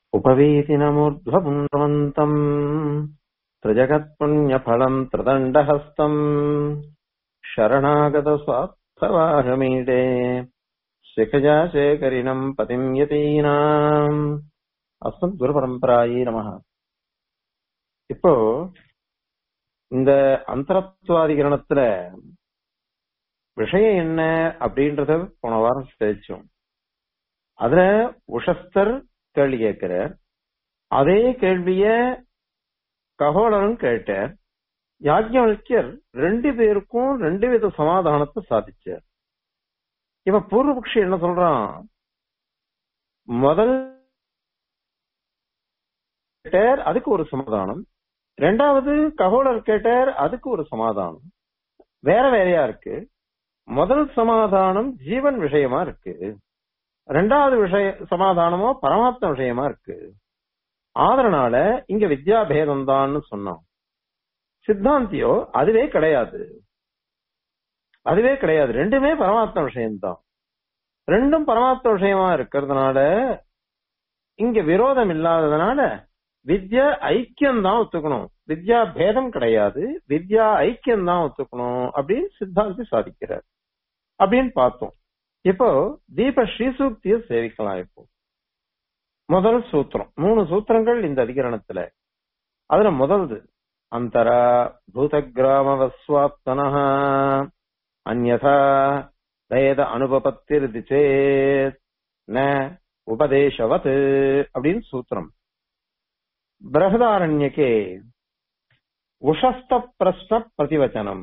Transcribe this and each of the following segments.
उपवीतिनमूर्ध्वपुण्ड्रवन्तम् त्रिजगत्पुण्यफलम् त्रिदण्डहस्तम् शरणागतस्वार्थवाहमीडे शिखजा शेखरिणम् पतिम् यतीनाम् அஸ்மத்குருபரம்பராயி நம இப்போ இந்த அந்தரத்துவாதிகரணத்துல விஷயம் என்ன அப்படின்றத போன வாரம் தெரிச்சோம் அதுல உஷஸ்தர் கேள்வி கேட்கிறார் அதே கேள்விய ககோளரும் கேட்டார் யாஜ்ஞவல்யர் ரெண்டு பேருக்கும் ரெண்டு வித சமாதானத்தை சாதிச்சார் இவ பூர்வபக்ஷி என்ன சொல்றான் முதல் கேட்டார் அதுக்கு ஒரு சமாதானம் ரெண்டாவது ககோளர் கேட்டார் அதுக்கு ஒரு சமாதானம் வேற வேறையா இருக்கு முதல் சமாதானம் ஜீவன் விஷயமா இருக்கு ரெண்டாவது விஷய சமாதானமோ பரமாத்ம விஷயமா இருக்கு ஆதரனால இங்க வித்யா பேதம் தான்னு சொன்னோம் சித்தாந்தியோ அதுவே கிடையாது அதுவே கிடையாது ரெண்டுமே பரமாத்ம விஷயம்தான் ரெண்டும் பரமாத்ம விஷயமா இருக்கிறதுனால இங்க விரோதம் இல்லாததுனால வித்யா ஐக்கியம் தான் ஒத்துக்கணும் வித்யா பேதம் கிடையாது வித்யா ஐக்கியம் தான் ஒத்துக்கணும் அப்படின்னு சித்தாந்தி சாதிக்கிறார் அப்படின்னு பார்த்தோம் இப்போ தீப ஸ்ரீசூக்திய சேவிக்கலாம் இப்போ முதல் சூத்திரம் மூணு சூத்திரங்கள் இந்த அதிகரணத்துல அதுல முதல்து அந்தரா பூத கிராமவஸ்வாப்தன அந்யதா வேத அனுபபத்திருதி சேத் ந உபதேசவத் அப்படின்னு சூத்திரம் பிரகதாரண்யக்கே உஷஸ்த பிரஸ்ன பிரதிவச்சனம்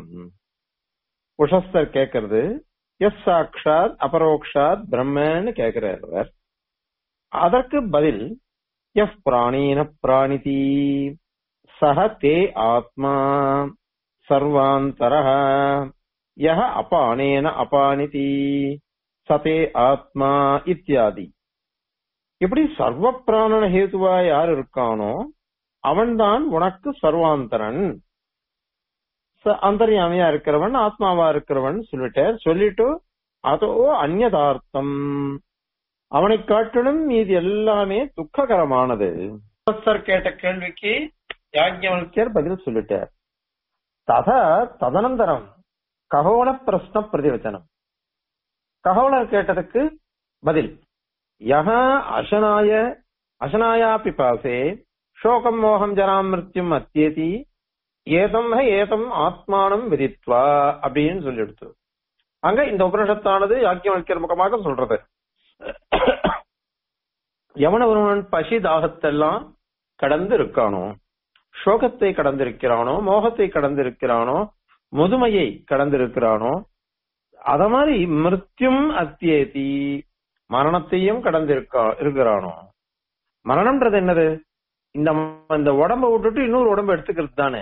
உஷஸ்தர் கேட்கறது எஸ் சாட்சாத் அபரோக்ஷாத் பிரம்மன்னு கேட்கிறார் அவர் அதற்கு பதில் எஃப் பிராணீன பிராணிதி சஹ தே ஆத்மா சர்வாந்தர யஹ அபானேன அபானிதி சதே ஆத்மா இத்தியாதி இப்படி சர்வ பிராணன ஹேதுவா யார் இருக்கானோ அவன்தான் உனக்கு சர்வாந்தரன் அந்தர்யாமியா இருக்கிறவன் ஆத்மாவா இருக்கிறவன் சொல்லிட்டார் சொல்லிட்டு அதோ அந்நதார்த்தம் அவனை காட்டிலும் இது எல்லாமே துக்ககரமானது கேட்ட கேள்விக்கு யாஜ்ஞவல்யர் பதில் சொல்லிட்டார் தத ததனந்தரம் ககோள பிரஸ்ன பிரதிவச்சனம் ககோளர் கேட்டதுக்கு பதில் யஹ அசனாய அசனாயா பிபாசே சோகம் மோகம் ஜராம் மிருத்யும் அத்தியதி ஏதம் ஏதம் ஆத்மானம் விதித்வா அப்படின்னு சொல்லி எடுத்து அங்க இந்த உபனிஷத்தானது யாக்கியவல்யர் முகமாக சொல்றது எவன ஒருவன் பசி தாகத்தெல்லாம் கடந்து இருக்கானோ சோகத்தை கடந்திருக்கிறானோ மோகத்தை கடந்திருக்கிறானோ முதுமையை கடந்திருக்கிறானோ அத மாதிரி மிருத்யும் அத்தியேதி மரணத்தையும் கடந்திருக்கா இருக்கிறானோ மரணம்ன்றது என்னது இந்த இந்த உடம்ப விட்டுட்டு இன்னொரு உடம்பு எடுத்துக்கிறது தானே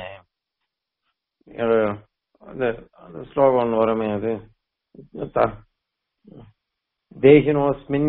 அந்த ஸ்லோகம் வரமே அது தேகினோஸ்மின்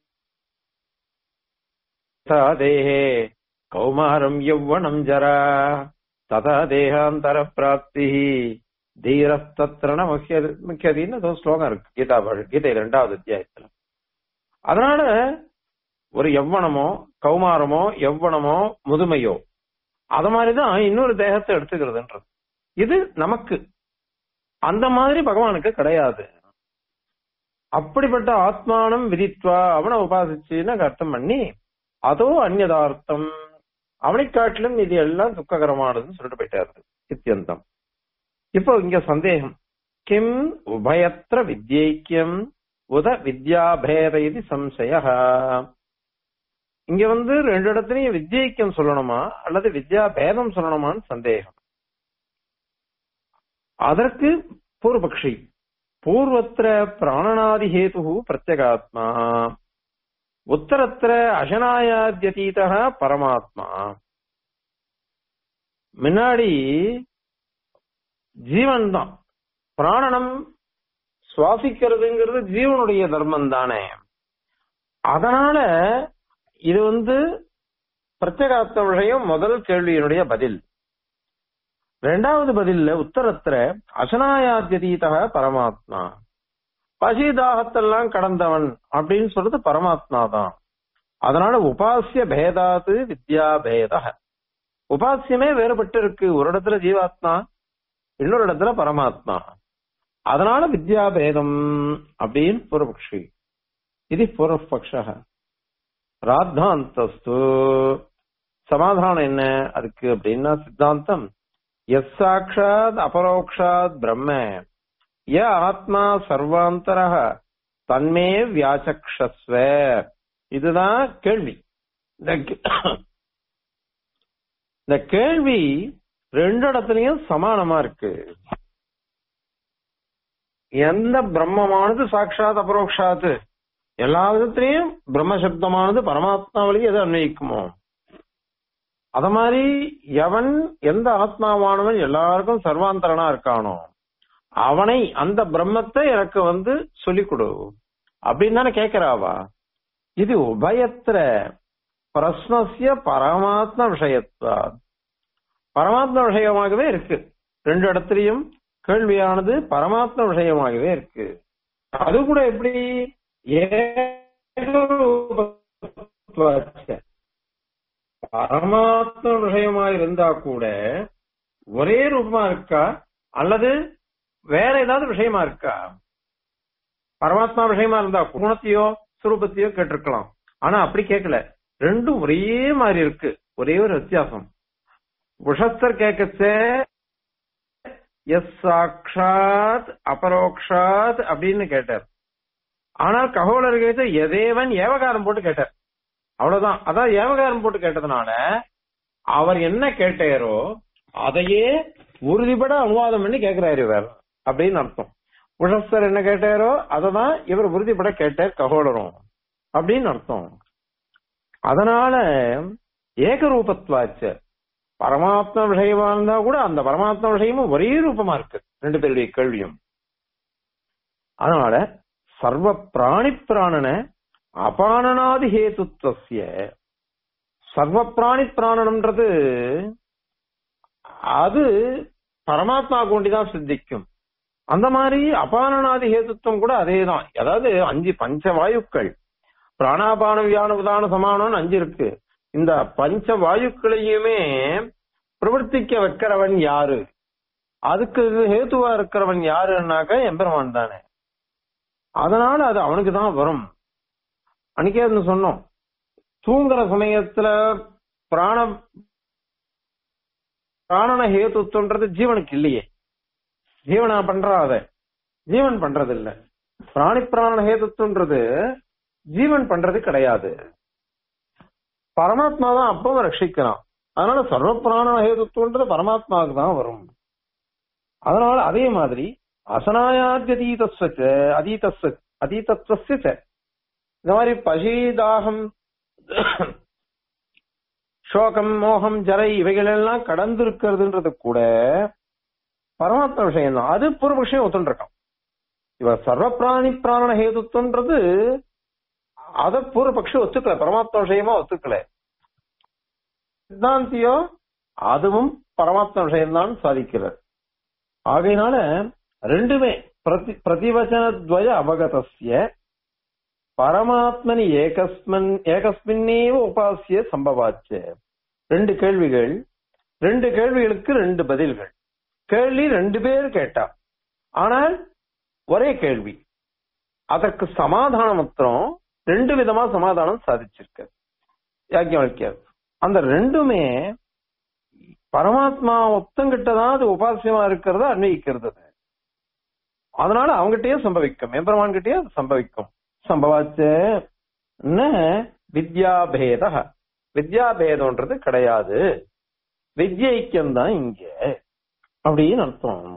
தேகே கௌமாரம் யௌவனம் ஜரா ததா தேகாந்தர பிராப்தி தீரஸ்தத்ரண முக்கிய முக்கியதின்னு ஏதோ ஸ்லோகம் இருக்கு கீதா கீதை ரெண்டாவது அத்தியாயத்துல அதனால ஒரு எவ்வனமோ கௌமாரமோ எவ்வனமோ முதுமையோ அத மாதிரிதான் இன்னொரு தேகத்தை எடுத்துக்கிறதுன்றது இது நமக்கு அந்த மாதிரி பகவானுக்கு கிடையாது அப்படிப்பட்ட ஆத்மானம் விதித்வா அவனை உபாசிச்சுன்னு அர்த்தம் பண்ணி அதோ அந்நதார்த்தம் அவனை காட்டிலும் இது எல்லாம் துக்ககரமானதுன்னு சொல்லிட்டு போயிட்டாரு சித்தியந்தம் இப்போ இங்க சந்தேகம் கிம் உபயத்திர வித்யைக்கியம் உத வித்யாபேத இது சம்சய இங்க வந்து ரெண்டு இடத்துலயும் வித்யைக்கியம் சொல்லணுமா அல்லது வித்யா பேதம் சொல்லணுமான்னு சந்தேகம் அதற்கு பூர்வபக்ஷி பூர்வத்திர பிராணனாதி ஹேது பிரத்யகாத்மா உத்தரத்திர அசனாயாத்யதீத பரமாத்மா முன்னாடி ஜீவன் தான் பிராணனம் சுவாசிக்கிறதுங்கிறது ஜீவனுடைய தர்மம் தானே அதனால இது வந்து பிரத்யேகாத்த விஷயம் முதல் கேள்வியினுடைய பதில் ரெண்டாவது பதில்ல உத்தரத்துல அசனாயாத்யதீதக பரமாத்மா பசிதாகத்தெல்லாம் கடந்தவன் அப்படின்னு சொல்றது பரமாத்மா தான் அதனால உபாசிய பேதாது வித்யா பேத உபாசியமே வேறுபட்டு இருக்கு ஒரு இடத்துல ஜீவாத்மா இன்னொரு இடத்துல பரமாத்மா அதனால வித்யா பேதம் அப்படின்னு பூர்வபக்ஷி இது பூர்வபக்ஷ ராத்தாந்தஸ்து சமாதானம் என்ன அதுக்கு அப்படின்னா சித்தாந்தம் எஸ் சாட்சாத் அபரோக்ஷாத் பிரம்ம ய ஆத்மா சர்வாந்தர தன்மே வியாச்சக்ஷஸ்வ இதுதான் கேள்வி இந்த கே- இந்த கேள்வி ரெண்டு இடத்துலயும் சமானமா இருக்கு எந்த பிரம்மமானது சாட்சாத் அபரோக்ஷாத் எல்லா விதத்திலையும் பிரம்ம சப்தமானது பரமாத்மாவிலேயே எது அன்வயிக்குமோ அத மாதிரி எவன் எந்த ஆத்மாவானவன் எல்லாருக்கும் சர்வாந்தரனா இருக்கானோ அவனை அந்த பிரம்மத்தை எனக்கு வந்து சொல்லிக் கொடு அப்படின்னு தானே கேட்கிறாவா இது உபயத்திர பிரஸ்னசிய பரமாத்ம விஷயத்தா பரமாத்ம விஷயமாகவே இருக்கு ரெண்டு இடத்துலயும் கேள்வியானது பரமாத்ம விஷயமாகவே இருக்கு அது கூட எப்படி ஏகரூபத்துவாச்ச. பரமாத்ம விஷயமா இருந்தா கூட ஒரே ரூபமா இருக்கா அல்லது வேற ஏதாவது விஷயமா இருக்கா பரமாத்மா விஷயமா இருந்தா குணத்தையோ சுரூபத்தையோ கேட்டிருக்கலாம் ஆனா அப்படி கேட்கல ரெண்டும் ஒரே மாதிரி இருக்கு ஒரே ஒரு வித்தியாசம் உஷஸ்தர் கேட்கச்சே எஸ் சாட்சாத் அபரோக்ஷாத் அப்படின்னு கேட்டார் ஆனால் ககோலர் கேட்ட எதேவன் ஏவகாரம் போட்டு கேட்டார் அவ்வளவுதான் அதான் ஏவகாரம் போட்டு கேட்டதுனால அவர் என்ன கேட்டாரோ அதையே உறுதிபட அனுவாதம் பண்ணி கேட்கிறாரு இவர் அப்படின்னு அர்த்தம் உஷஸ்தர் என்ன கேட்டாரோ அததான் இவர் உறுதிபட கேட்டார் ககோலரும் அப்படின்னு அர்த்தம் அதனால ஏகரூபத்வாச்ச பரமாத்ம விஷயமா இருந்தா கூட அந்த பரமாத்ம விஷயமும் ஒரே ரூபமா இருக்கு ரெண்டு பேருடைய கேள்வியும் அதனால சர்வ பிராணி பிராணன அபானனாதி ஹேதுத்வசிய சர்வ பிராணி பிராணனம்ன்றது அது பரமாத்மா கொண்டிதான் சித்திக்கும் அந்த மாதிரி அபானனாதி ஹேதுத்துவம் கூட அதேதான் அதாவது அஞ்சு பஞ்ச வாயுக்கள் பிராணாபான வியான உதான சமானம்னு அஞ்சு இருக்கு இந்த பஞ்ச வாயுக்களையுமே பிரவர்த்திக்க வைக்கிறவன் யாரு அதுக்கு ஹேத்துவா இருக்கிறவன் யாருன்னாக்க எம்பெருமான் தானே அதனால அது அவனுக்கு தான் வரும் அன்னைக்கே அது சொன்னோம் தூங்குற சமயத்துல பிராண பிராணன ஹேத்துவன்றது ஜீவனுக்கு இல்லையே ஜீவனா பண்றா அத ஜீவன் பண்றது இல்ல பிராணி பிராணன ஹேதுத்துன்றது ஜீவன் பண்றது கிடையாது பரமாத்மா தான் அப்பவும் ரட்சிக்கிறான் அதனால சர்வ பிராண ஹேதுத்துவன்றது பரமாத்மாவுக்கு தான் வரும் அதனால அதே மாதிரி அசனாயாத்யதீதஸ்வச்ச அதீதஸ்வ அதீதத்வஸ்ய இந்த மாதிரி பசி தாகம் சோகம் மோகம் ஜரை இவைகள் எல்லாம் கடந்து இருக்கிறதுன்றது கூட பரமாத்மா விஷயம் தான் அது பூர்வ விஷயம் ஒத்துருக்கான் இவ சர்வ பிராணி பிராண ஹேதுத்வன்றது அத பூர்வபக்ஷம் ஒத்துக்கல பரமாத்மா விஷயமா ஒத்துக்கல சித்தாந்தியோ அதுவும் பரமாத்மா விஷயம்தான் சாதிக்கிறார் ஆகையினால ரெண்டுமே பிரதி பிரதிவச்சனத்வய அவகதஸ்ய பரமாத்மனி ஏகஸ்மன் ஏகஸ்மின்னேவ உபாசிய சம்பவாச்ச ரெண்டு கேள்விகள் ரெண்டு கேள்விகளுக்கு ரெண்டு பதில்கள் கேள்வி ரெண்டு பேர் கேட்டா ஆனால் ஒரே கேள்வி அதற்கு சமாதானம் மாத்திரம் ரெண்டு விதமா சமாதானம் சாதிச்சிருக்க யாக்கியவழ்க்கியார் அந்த ரெண்டுமே பரமாத்மா ஒத்தங்கிட்டதான் அது உபாசியமா இருக்கிறத அன்வயிக்கிறது அது. அதனால அவங்ககிட்டயே சம்பவிக்கும் எம்பெருமான் கிட்டயே அது சம்பவிக்கும் சம்பவாச்ச ந வித்யாபேத வித்யாபேதம்ன்றது கிடையாது வித்யைக்கியம் தான் இங்க அப்படின்னு அர்த்தம்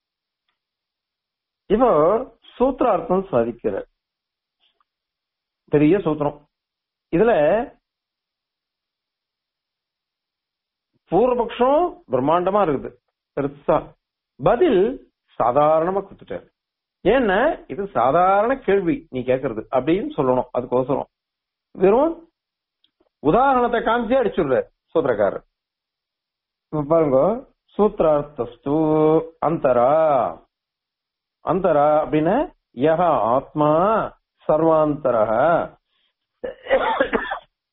இப்போ சூத்திரார்த்தம் சாதிக்கிற பெரிய சூத்திரம் இதுல பூர்வபக்ஷம் பிரம்மாண்டமா இருக்குது பெருசா பதில் சாதாரணமா கொடுத்துட்டாரு ஏன்னா இது சாதாரண கேள்வி நீ கேக்குறது அப்படின்னு சொல்லணும் அதுக்கோசரம் வெறும் உதாரணத்தை காமிச்சே அடிச்சுடுற சூத்திரக்காரர் இப்ப பாருங்க சூத்திரார்த்தஸ்து அந்தரா அந்தரா அப்படின்னா யஹ ஆத்மா சர்வாந்தரக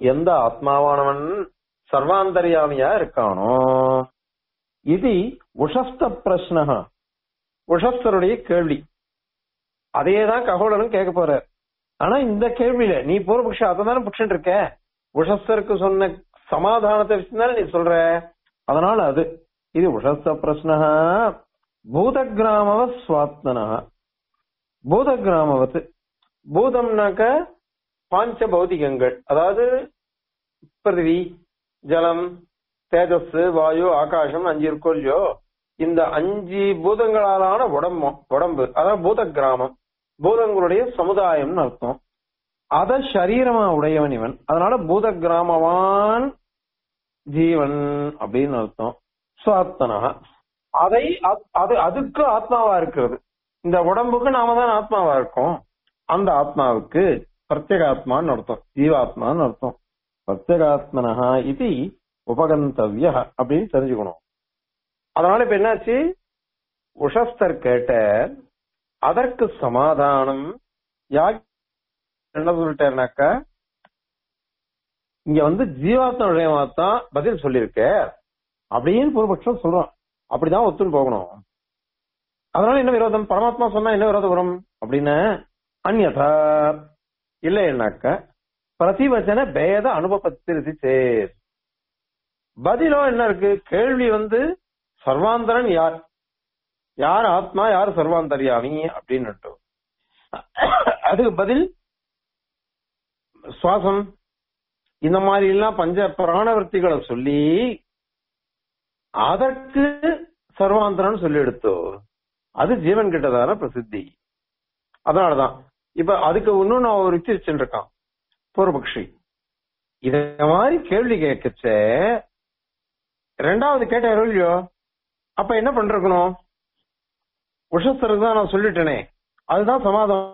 எந்த ஆத்மாவானவன் சர்வாந்தரியாமியா இருக்கானோ இது உஷஸ்த பிரஷ்னக உஷஸ்தருடைய கேள்வி அதையேதான் ககோலரும் கேட்க போற ஆனா இந்த கேள்வியில நீ பூர்வபக்ஷ அதை தானே புடிச்சுட்டு இருக்க உஷஸ்தருக்கு சொன்ன சமாதானத்தை வச்சுதானே நீ சொல்ற அதனால அது இது உஷஸ்த பிரஷ்னக பூத கிராமவ சுவாத்மனா பூத கிராமவத்து பூதம்னாக்க பாஞ்ச பௌதிகங்கள் அதாவது பிருத்திவி ஜலம் தேஜஸ் வாயு ஆகாசம் அஞ்சு இருக்கோ இல்லையோ இந்த அஞ்சு பூதங்களாலான உடம்பு உடம்பு அதாவது பூத கிராமம் பூதங்களுடைய சமுதாயம்னு அர்த்தம் அத சரீரமா உடையவன் இவன் அதனால பூத கிராமவான் ஜீவன் அப்படின்னு அர்த்தம் சுவாத்தனா அதை அ- அது அதுக்கு ஆத்மாவா இருக்கிறது இந்த உடம்புக்கு நாம தான் ஆத்மாவா இருக்கோம் அந்த ஆத்மாவுக்கு பிரத்யேகாத்மான்னு அர்த்தம் ஜீவாத்மான்னு அர்த்தம் பிரத்யேகாத்மனஹா இது உபகந்தவ்ய அப்படின்னு தெரிஞ்சுக்கணும் அதனால இப்ப என்னாச்சு உஷஸ்தர் கேட்ட அதற்கு சமாதானம் யாக என்ன சொல்லிட்டாருனாக்கா இங்க வந்து ஜீவாத்ம விஷயமா தான் பதில் சொல்லியிருக்க அப்படின்னு பூர்வபக்ஷம் சொல்றான் அப்படிதான் ஒத்துன்னு போகணும் அதனால என்ன விரோதம் பரமாத்மா சொன்னா என்ன விரோதம் வரும் அப்படின்னு அந்யதா இல்லைன்னாக்க பிரதிவச்சன பேத அனுபவத்திருதி சேர் பதிலோ என்ன இருக்கு கேள்வி வந்து சர்வாந்தரன் யார் யார் ஆத்மா யார் சர்வாந்தரியாமி அப்படின்னு அதுக்கு பதில் சுவாசம் இந்த மாதிரி எல்லாம் பஞ்ச பிராணவர்த்திகளை சொல்லி அதற்கு சர்வாந்தரன் சொல்லி எடுத்தோ அது ஜீவன் கிட்டதான பிரசித்தி அதனாலதான் இப்ப அதுக்கு இன்னும் நான் ஒரு யுக்தி வச்சுருக்கான் பூர்வபக்ஷி இத மாதிரி கேள்வி கேட்கச்ச ரெண்டாவது கேட்டாரோ இல்லையோ அப்ப என்ன பண்றக்கணும் உஷஸ்தருக்கு தான் நான் சொல்லிட்டேனே அதுதான் சமாதம்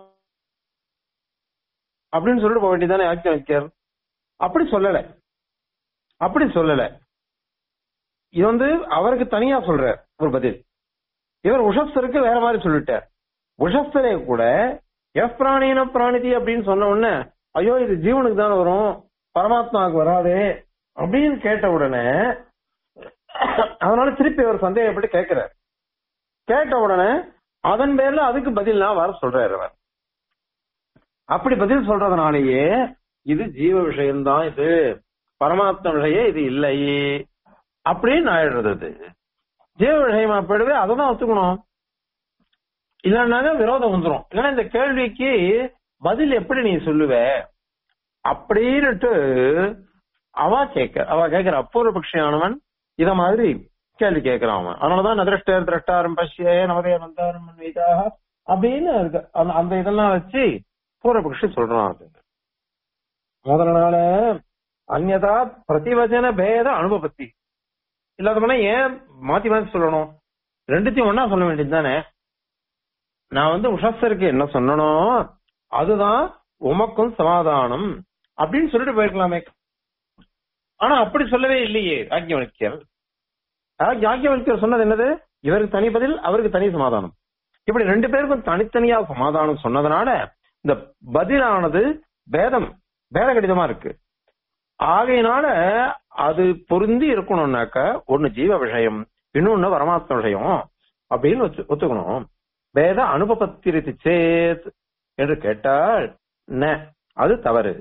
அப்படின்னு சொல்லிட்டு போக வேண்டியதானே ஆக்கியம் வைக்கார் அப்படி சொல்லல அப்படி சொல்லல இது வந்து அவருக்கு தனியா சொல்ற ஒரு பதில் இவர் உஷஸ்தருக்கு வேற மாதிரி சொல்லிட்டார் உஷஸ்தரே கூட எஃப் பிராணின பிராணிதி அப்படின்னு சொன்ன உடனே ஐயோ இது ஜீவனுக்கு தானே வரும் பரமாத்மாவுக்கு வராது அப்படின்னு கேட்ட உடனே அதனால திருப்பி அவர் சந்தேகப்பட்டு கேட்கிறார் கேட்ட உடனே அதன் பேர்ல அதுக்கு பதில் நான் வர சொல்றாரு அவர் அப்படி பதில் சொல்றதுனாலேயே இது ஜீவ விஷயம்தான் இது பரமாத்ம விஷயம் இது இல்லை அப்படின்னு ஆயிடுறது அது ஜீவ விஷயமா போயிடுவே அதை தான் ஒத்துக்கணும் இல்லைன்னாக்க விரோதம் வந்துரும் இல்லைன்னா இந்த கேள்விக்கு பதில் எப்படி நீ சொல்லுவ அப்படின்னுட்டு அவ கேட்க அவ கேட்கிற அபூர்வ பட்சியானவன் இத மாதிரி கேள்வி கேட்கிறான் அவன் அதனாலதான் நதிரஷ்டர் திரஷ்டாரம் பஷ்யே நமதே மந்தாரம் மன்வீதாக அப்படின்னு இருக்கு அந்த- அந்த இதெல்லாம் வச்சு பூர்வபக்ஷி சொல்றான் அது முதல்ல அந்நதா பிரதிவச்சன பேத அனுபவத்தி இல்லாதவனா ஏன் மாத்தி மாத்தி சொல்லணும் ரெண்டுத்தையும் ஒன்னா சொல்ல வேண்டியது தானே நான் வந்து உஷஸ்தருக்கு என்ன சொன்னனோ அதுதான் உமக்கும் சமாதானம் அப்படின்னு சொல்லிட்டு போயிருக்கலாமே ஆனா அப்படி சொல்லவே இல்லையே யாக்கியவல்யர் யாக்கியவல்யர் சொன்னது என்னது இவருக்கு தனி பதில் அவருக்கு தனி சமாதானம் இப்படி ரெண்டு பேருக்கும் தனித்தனியா சமாதானம் சொன்னதுனால இந்த பதிலானது பேதம் பேத கடிதமா இருக்கு ஆகையினால அது பொருந்தி இருக்கணும்னாக்க ஒண்ணு ஜீவ விஷயம் இன்னொன்னு பரமாத்ம விஷயம் அப்படின்னு ஒத்து- ஒத்துக்கணும் வேத அனுபவத்திருத்தி சேத் என்று கேட்டால் ந அது தவறு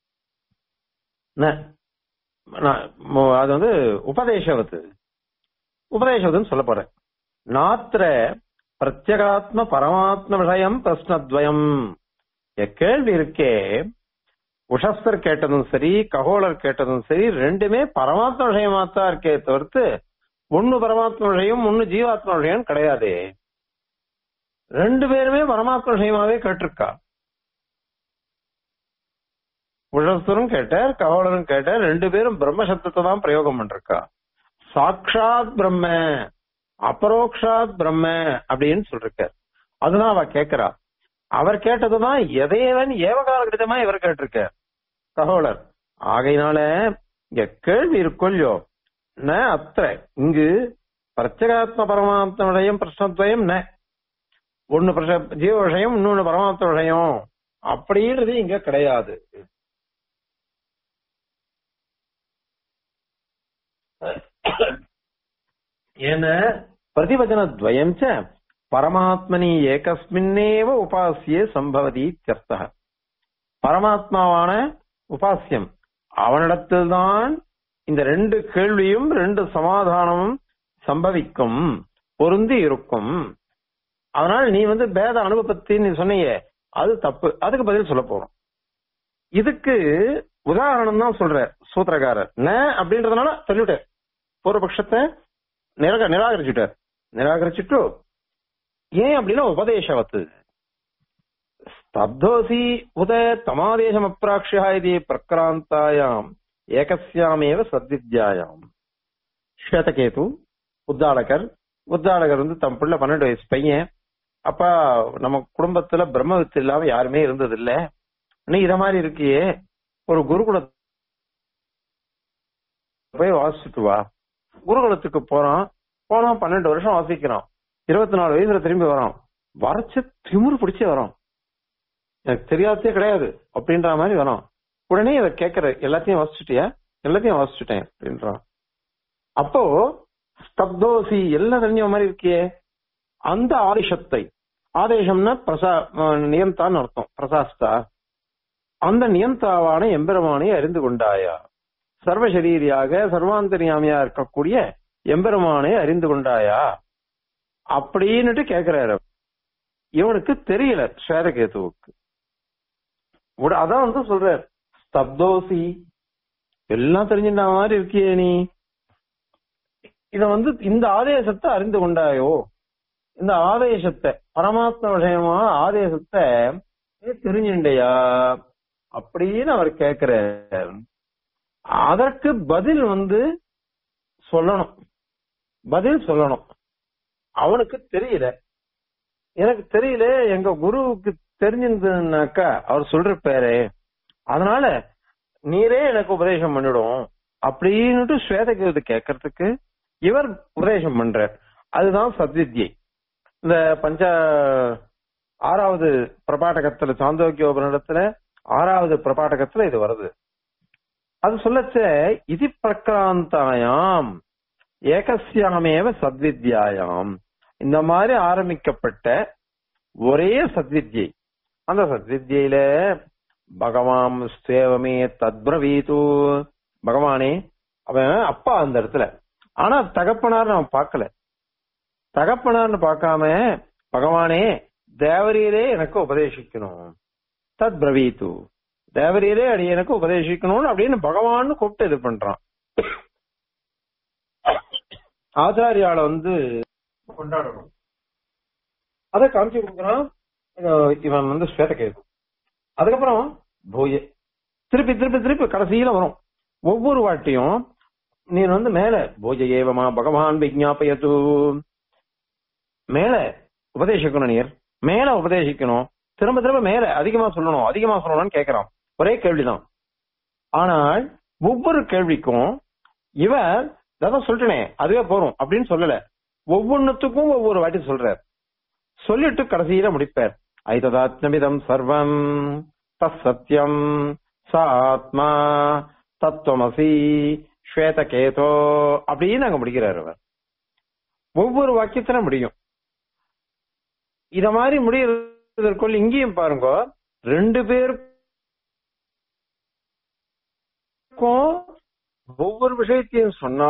ந நான் மு- அது வந்து உபதேசவத்து உபதேசவத்துன்னு சொல்ல போறேன் நாத்திர பிரத்யகாத்ம பரமாத்ம விஷயம் பிரஸ்னத்வயம் என் கேள்வி இருக்கே உஷஸ்தர் கேட்டதும் சரி ககோலர் கேட்டதும் சரி ரெண்டுமே பரமாத்ம விஷயமா தான் இருக்கே தவிர்த்து ஒன்னு பரமாத்ம விஷயம் ஒன்னு ஜீவாத்ம விஷயம் கிடையாது ரெண்டு பேருமே பரமாத்ம விஷயமாவே கேட்டிருக்கா உஷஸ்தரும் கேட்டார் ககோலரும் கேட்டார் ரெண்டு பேரும் பிரம்ம சப்தத்தை தான் பிரயோகம் பண்ணிருக்கா சாட்சாத் பிரம்ம அபரோக்ஷாத் பிரம்ம அப்படின்னு சொல்லிருக்கார் அதுதான் அவ கேக்குறா அவர் கேட்டதுதான் எதையவன் ஏவகால கடிதமா இவர் கேட்டிருக்கார் தகவலர் ஆகையினால இங்க கேள்வி இருக்கொல்லையோ ந அத்த இங்கு பிரத்யகாத்ம பரமாத்ம விஷயம் பிரஷ்னத்வயம் ந ஒண்ணு பிரஷ- ஜீவ விஷயம் இன்னொன்னு பரமாத்ம விஷயம் அப்படின்றது இங்க கிடையாது ஏன பிரதிவச்சனத்வயம் ச பரமாத்மனி ஏகஸ்மின்னேவ உபாசியே சம்பவதி இत्यர்த்தः பரமாத்மாவான உபாசியம் அவனிடத்தில்தான் இந்த ரெண்டு கேள்வியும் ரெண்டு சமாதானமும் சம்பவிக்கும் பொருந்தி இருக்கும் அதனால் நீ வந்து பேத அனுபவத்தை நீ சொன்னீங்க அது தப்பு அதுக்கு பதில் சொல்ல போறோம் இதுக்கு உதாரணம் தான் சொல்ற சூத்திரக்காரர் ந அப்படின்றதுனால சொல்லிவிட்டார் பூர்வபக்ஷத்தை நிராக நிராகரிச்சுட்டார் நிராகரிச்சுட்டு ஏன் அப்படின்னா உபதேசவத்து ஸ்தப்தோசி உத தமாதேசம் அப்ராக்ஷா இது பிரக்ராந்தாயாம் ஏகஸ்யாமேவ சத்வித்யாயாம் ஸ்வேதகேது உத்தாடகர் உத்தாடகர் வந்து தம் பிள்ளை பன்னெண்டு வயசு பையன் அப்பா நம்ம குடும்பத்துல பிரம்ம வித்து இல்லாம யாருமே இருந்தது இல்ல நீ இத மாதிரி இருக்கியே ஒரு குருகுல போய் வாசிச்சுட்டு வா குருகுலத்துக்கு போறான் போனா பன்னெண்டு வருஷம் வாசிக்கிறான் இருபத்தி நாலு வயசுல திரும்பி வரான் வரைச்சு திமிரு பிடிச்சே வரான் எனக்கு தெரியாதே கிடையாது அப்படின்ற மாதிரி வரான் உடனே இதை கேட்கற எல்லாத்தையும் வாசிச்சுட்டியா எல்லாத்தையும் வாசிச்சுட்டேன் அப்படின்றான் அப்போ ஸ்தப்தோசி எல்லாம் தெரிஞ்ச மாதிரி இருக்கியே அந்த ஆதிஷத்தை ஆதேசம்னா பிரசா நியந்தான்னு அர்த்தம் பிரசாஸ்தா அந்த நியந்தாவான எம்பெருமானை அறிந்து கொண்டாயா சர்வசரீரியாக சர்வாந்தரியாமியா இருக்கக்கூடிய எம்பெருமானை அறிந்து கொண்டாயா அப்படின்னுட்டு கேக்குறாரு இவனுக்கு தெரியல ஸ்வேதகேதுவுக்கு உட- அதான் வந்து சொல்றார் ஸ்தப்தோசி எல்லாம் தெரிஞ்சுட்ட மாதிரி இருக்கியே நீ இத வந்து இந்த ஆதேசத்தை அறிந்து கொண்டாயோ இந்த ஆதேசத்தை பரமாத்ம விஷயமா ஆதேசத்தை நீ தெரிஞ்சுண்டையா அப்படின்னு அவர் கேக்குறார் அதற்கு பதில் வந்து சொல்லணும் பதில் சொல்லணும் அவனுக்கு தெரியல எனக்கு தெரியல எங்க குருவுக்கு தெரிஞ்சிருந்ததுனாக்கா அவர் சொல்றப்பாரு அதனால நீரே எனக்கு உபதேசம் பண்ணிடும் அப்படின்னுட்டு ஸ்வேதகேது கேட்கறதுக்கு இவர் உபதேசம் பண்றார் அதுதான் சத்வித்யை இந்த பஞ்ச ஆறாவது பிரபாடகத்துல சாந்தோக்கியோபனிடத்துல ஆறாவது பிரபாடகத்துல இது வருது அது சொல்லச்ச இது பிரக்ராந்தாயாம் ஏகசியாமேவ சத்வித்யாயாம் இந்த மாதிரி ஆரம்பிக்கப்பட்ட ஒரே சத்வித்யை அந்த சத்வித்யில பகவான் சேவமே தத்பிரவீது பகவானே அவன் அப்பா அந்த இடத்துல ஆனா தகப்பனார் அவன் பார்க்கல தகப்பனார்னு பார்க்காம பகவானே தேவரீரே எனக்கு உபதேசிக்கணும் தத் பிரவீத்து தேவரீரே அடி எனக்கு உபதேசிக்கணும்னு அப்படின்னு பகவான் கூப்பிட்டு இது பண்றான் ஆச்சாரியால வந்து கொண்டாடணும் அதை காமிச்சு கொடுக்குறான் இவன் இவன் வந்து ஸ்வேதகேது அதுக்கப்புறம் பூய திருப்பி திருப்பி திருப்பி கடைசியில வரும் ஒவ்வொரு வாட்டியும் நீ வந்து மேல பூஜ ஏவமா பகவான் விஜாபயத்து மேல உபதேசிக்கணும் நீர் மேல உபதேசிக்கணும் திரும்ப திரும்ப மேல அதிகமா சொல்லணும் அதிகமா சொல்லணும்னு கேக்குறான் ஒரே கேள்விதான் ஆனால் ஒவ்வொரு கேள்விக்கும் இவர் அதான் சொல்லிட்டனே அதுவே போறோம் அப்படின்னு சொல்லல ஒவ்வொன்னுத்துக்கும் ஒவ்வொரு வாட்டி சொல்றார் சொல்லிட்டு கடைசியில முடிப்பார் ஐததாத்மிதம் சர்வம் தத் சத்யம் ச ஆத்மா தத்துவமசி ஸ்வேதகேதோ அப்படின்னு அங்க முடிக்கிறார் அவர் ஒவ்வொரு வாக்கியத்தில முடியும் இத மாதிரி முடியறதற்குள் இங்கேயும் பாருங்க ரெண்டு பேருக்கும் ஒவ்வொரு விஷயத்தையும் சொன்னா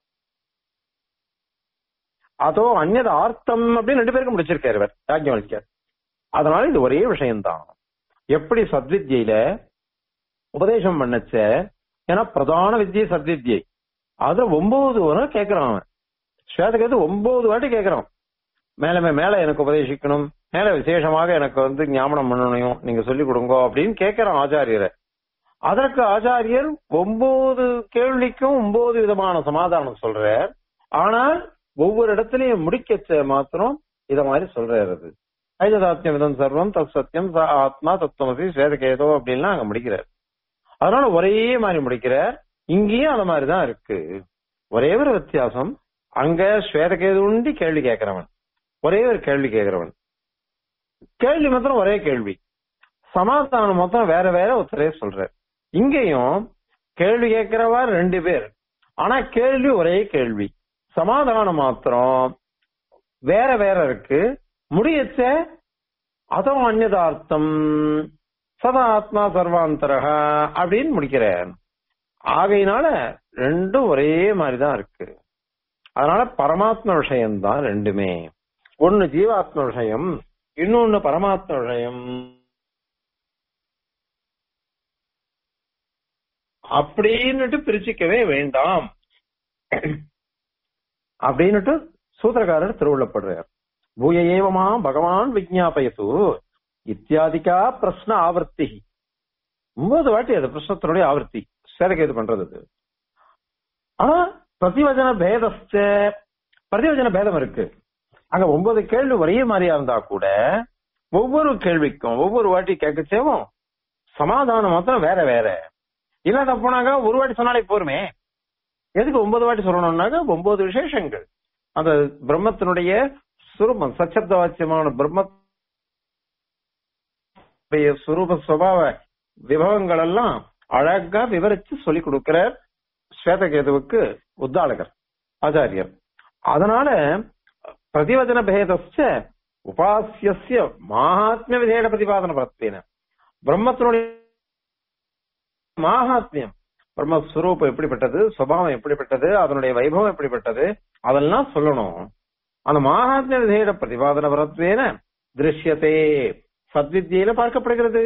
அதோ அந்நது ஆர்த்தம் அப்படின்னு ரெண்டு பேருக்கும் முடிச்சிருக்காரு இவர் யாஜ்ஞவல்யர் அதனால இது ஒரே விஷயம்தான் எப்படி சத்வித்யில உபதேசம் பண்ணச்ச ஏன்னா பிரதான வித்யை சத்வித்யை அதுல ஒன்பது வரும் கேட்கிறான் அவன் ஸ்வேதகத்து ஒன்பது வாட்டி கேட்கிறான் மேல மே- மேல எனக்கு உபதேசிக்கணும் மேல விசேஷமாக எனக்கு வந்து ஞாபகம் பண்ணணும் நீங்க சொல்லிக் கொடுங்க அப்படின்னு கேட்கிறான் ஆச்சாரியரை அதற்கு ஆச்சாரியர் ஒன்பது கேள்விக்கும் ஒன்பது விதமான சமாதானம் சொல்றார் ஆனால் ஒவ்வொரு இடத்துலயும் முடிக்க மாத்திரம் இத மாதிரி சொல்றாரு அது ஐததாத்யம் விதம் சர்வம் தத் சத்தியம் ச ஆத்மா தத்துவமசி ஸ்வேதகேதோ அப்படின்லாம் அங்க முடிக்கிறார் அதனால ஒரே மாதிரி முடிக்கிறார் இங்கேயும் அந்த மாதிரிதான் இருக்கு ஒரே ஒரு வித்தியாசம் அங்க ஸ்வேதகேது உண்டி கேள்வி கேட்கிறவன் ஒரே ஒரு கேள்வி கேட்கிறவன் கேள்வி மாத்திரம் ஒரே கேள்வி சமாதானம் மொத்தம் வேற வேற ஒருத்தரே சொல்றார் இங்கேயும் கேள்வி கேட்கிறவா ரெண்டு பேர் ஆனா கேள்வி ஒரே கேள்வி சமாதானம் மாத்திரம் வேற வேற இருக்கு முடியச்ச அதோ அந்நதார்த்தம் சதா ஆத்மா சர்வாந்தரக அப்படின்னு முடிக்கிறேன் ஆகையினால ரெண்டும் ஒரே மாதிரிதான் இருக்கு அதனால பரமாத்ம விஷயம்தான் ரெண்டுமே ஒன்னு ஜீவாத்ம விஷயம் இன்னொன்னு பரமாத்ம விஷயம் அப்படின்னுட்டு பிரிச்சுக்கவே வேண்டாம் அப்படின்னுட்டு சூத்திரக்காரர் திருவுள்ளப்படுறார் பூய ஏவமா பகவான் விஜாபயத்து இத்தியாதிக்கா பிரஸ்ன ஆவர்த்தி ஒன்பது வாட்டி அது பிரശ്നத்தினுடைய ஆவர்த்தி சேதகேது பண்றது அது ஆனா பிரதிவச்சன பேதஸ்ட பிரதிவச்சன பேதம் இருக்கு அங்க ஒன்பது கேள்வி ஒரே மாதிரியா இருந்தா கூட ஒவ்வொரு கேள்விக்கும் ஒவ்வொரு வாட்டி கேட்கச்சேவும் சமாதானம் மாத்திரம் வேற வேற இல்லாத போனாங்க ஒரு வாட்டி சொன்னாலே போருமே எதுக்கு ஒன்பது வாட்டி சொல்லணும்னாக்க ஒன்பது விசேஷங்கள் அந்த பிரம்மத்தினுடைய சுரூபம் சச்சப்த வாச்சியமான பிரம்ம சுரூப சுவாவ விபவங்கள் எல்லாம் அழகா விவரிச்சு சொல்லி கொடுக்கிறார் ஸ்வேதகேதுவுக்கு உத்தாளகர் ஆச்சாரியர் அதனால பிரதிவச்சன பேதஸ்ச உபாசிய மாஹாத்மிய விதேட பிரதிபாதன பரத்வேன பிரம்மத்தினுடைய மாஹாத்மியம் பிரம்மஸ்வரூபம் எப்படிப்பட்டது சுபாவம் எப்படிப்பட்டது அதனுடைய வைபவம் எப்படிப்பட்டது அதெல்லாம் சொல்லணும் அந்த மாஹாத்மிய விதேட பிரதிபாதன பரத்வேன திருஷ்யத்தே சத்வித்தியில பார்க்கப்படுகிறது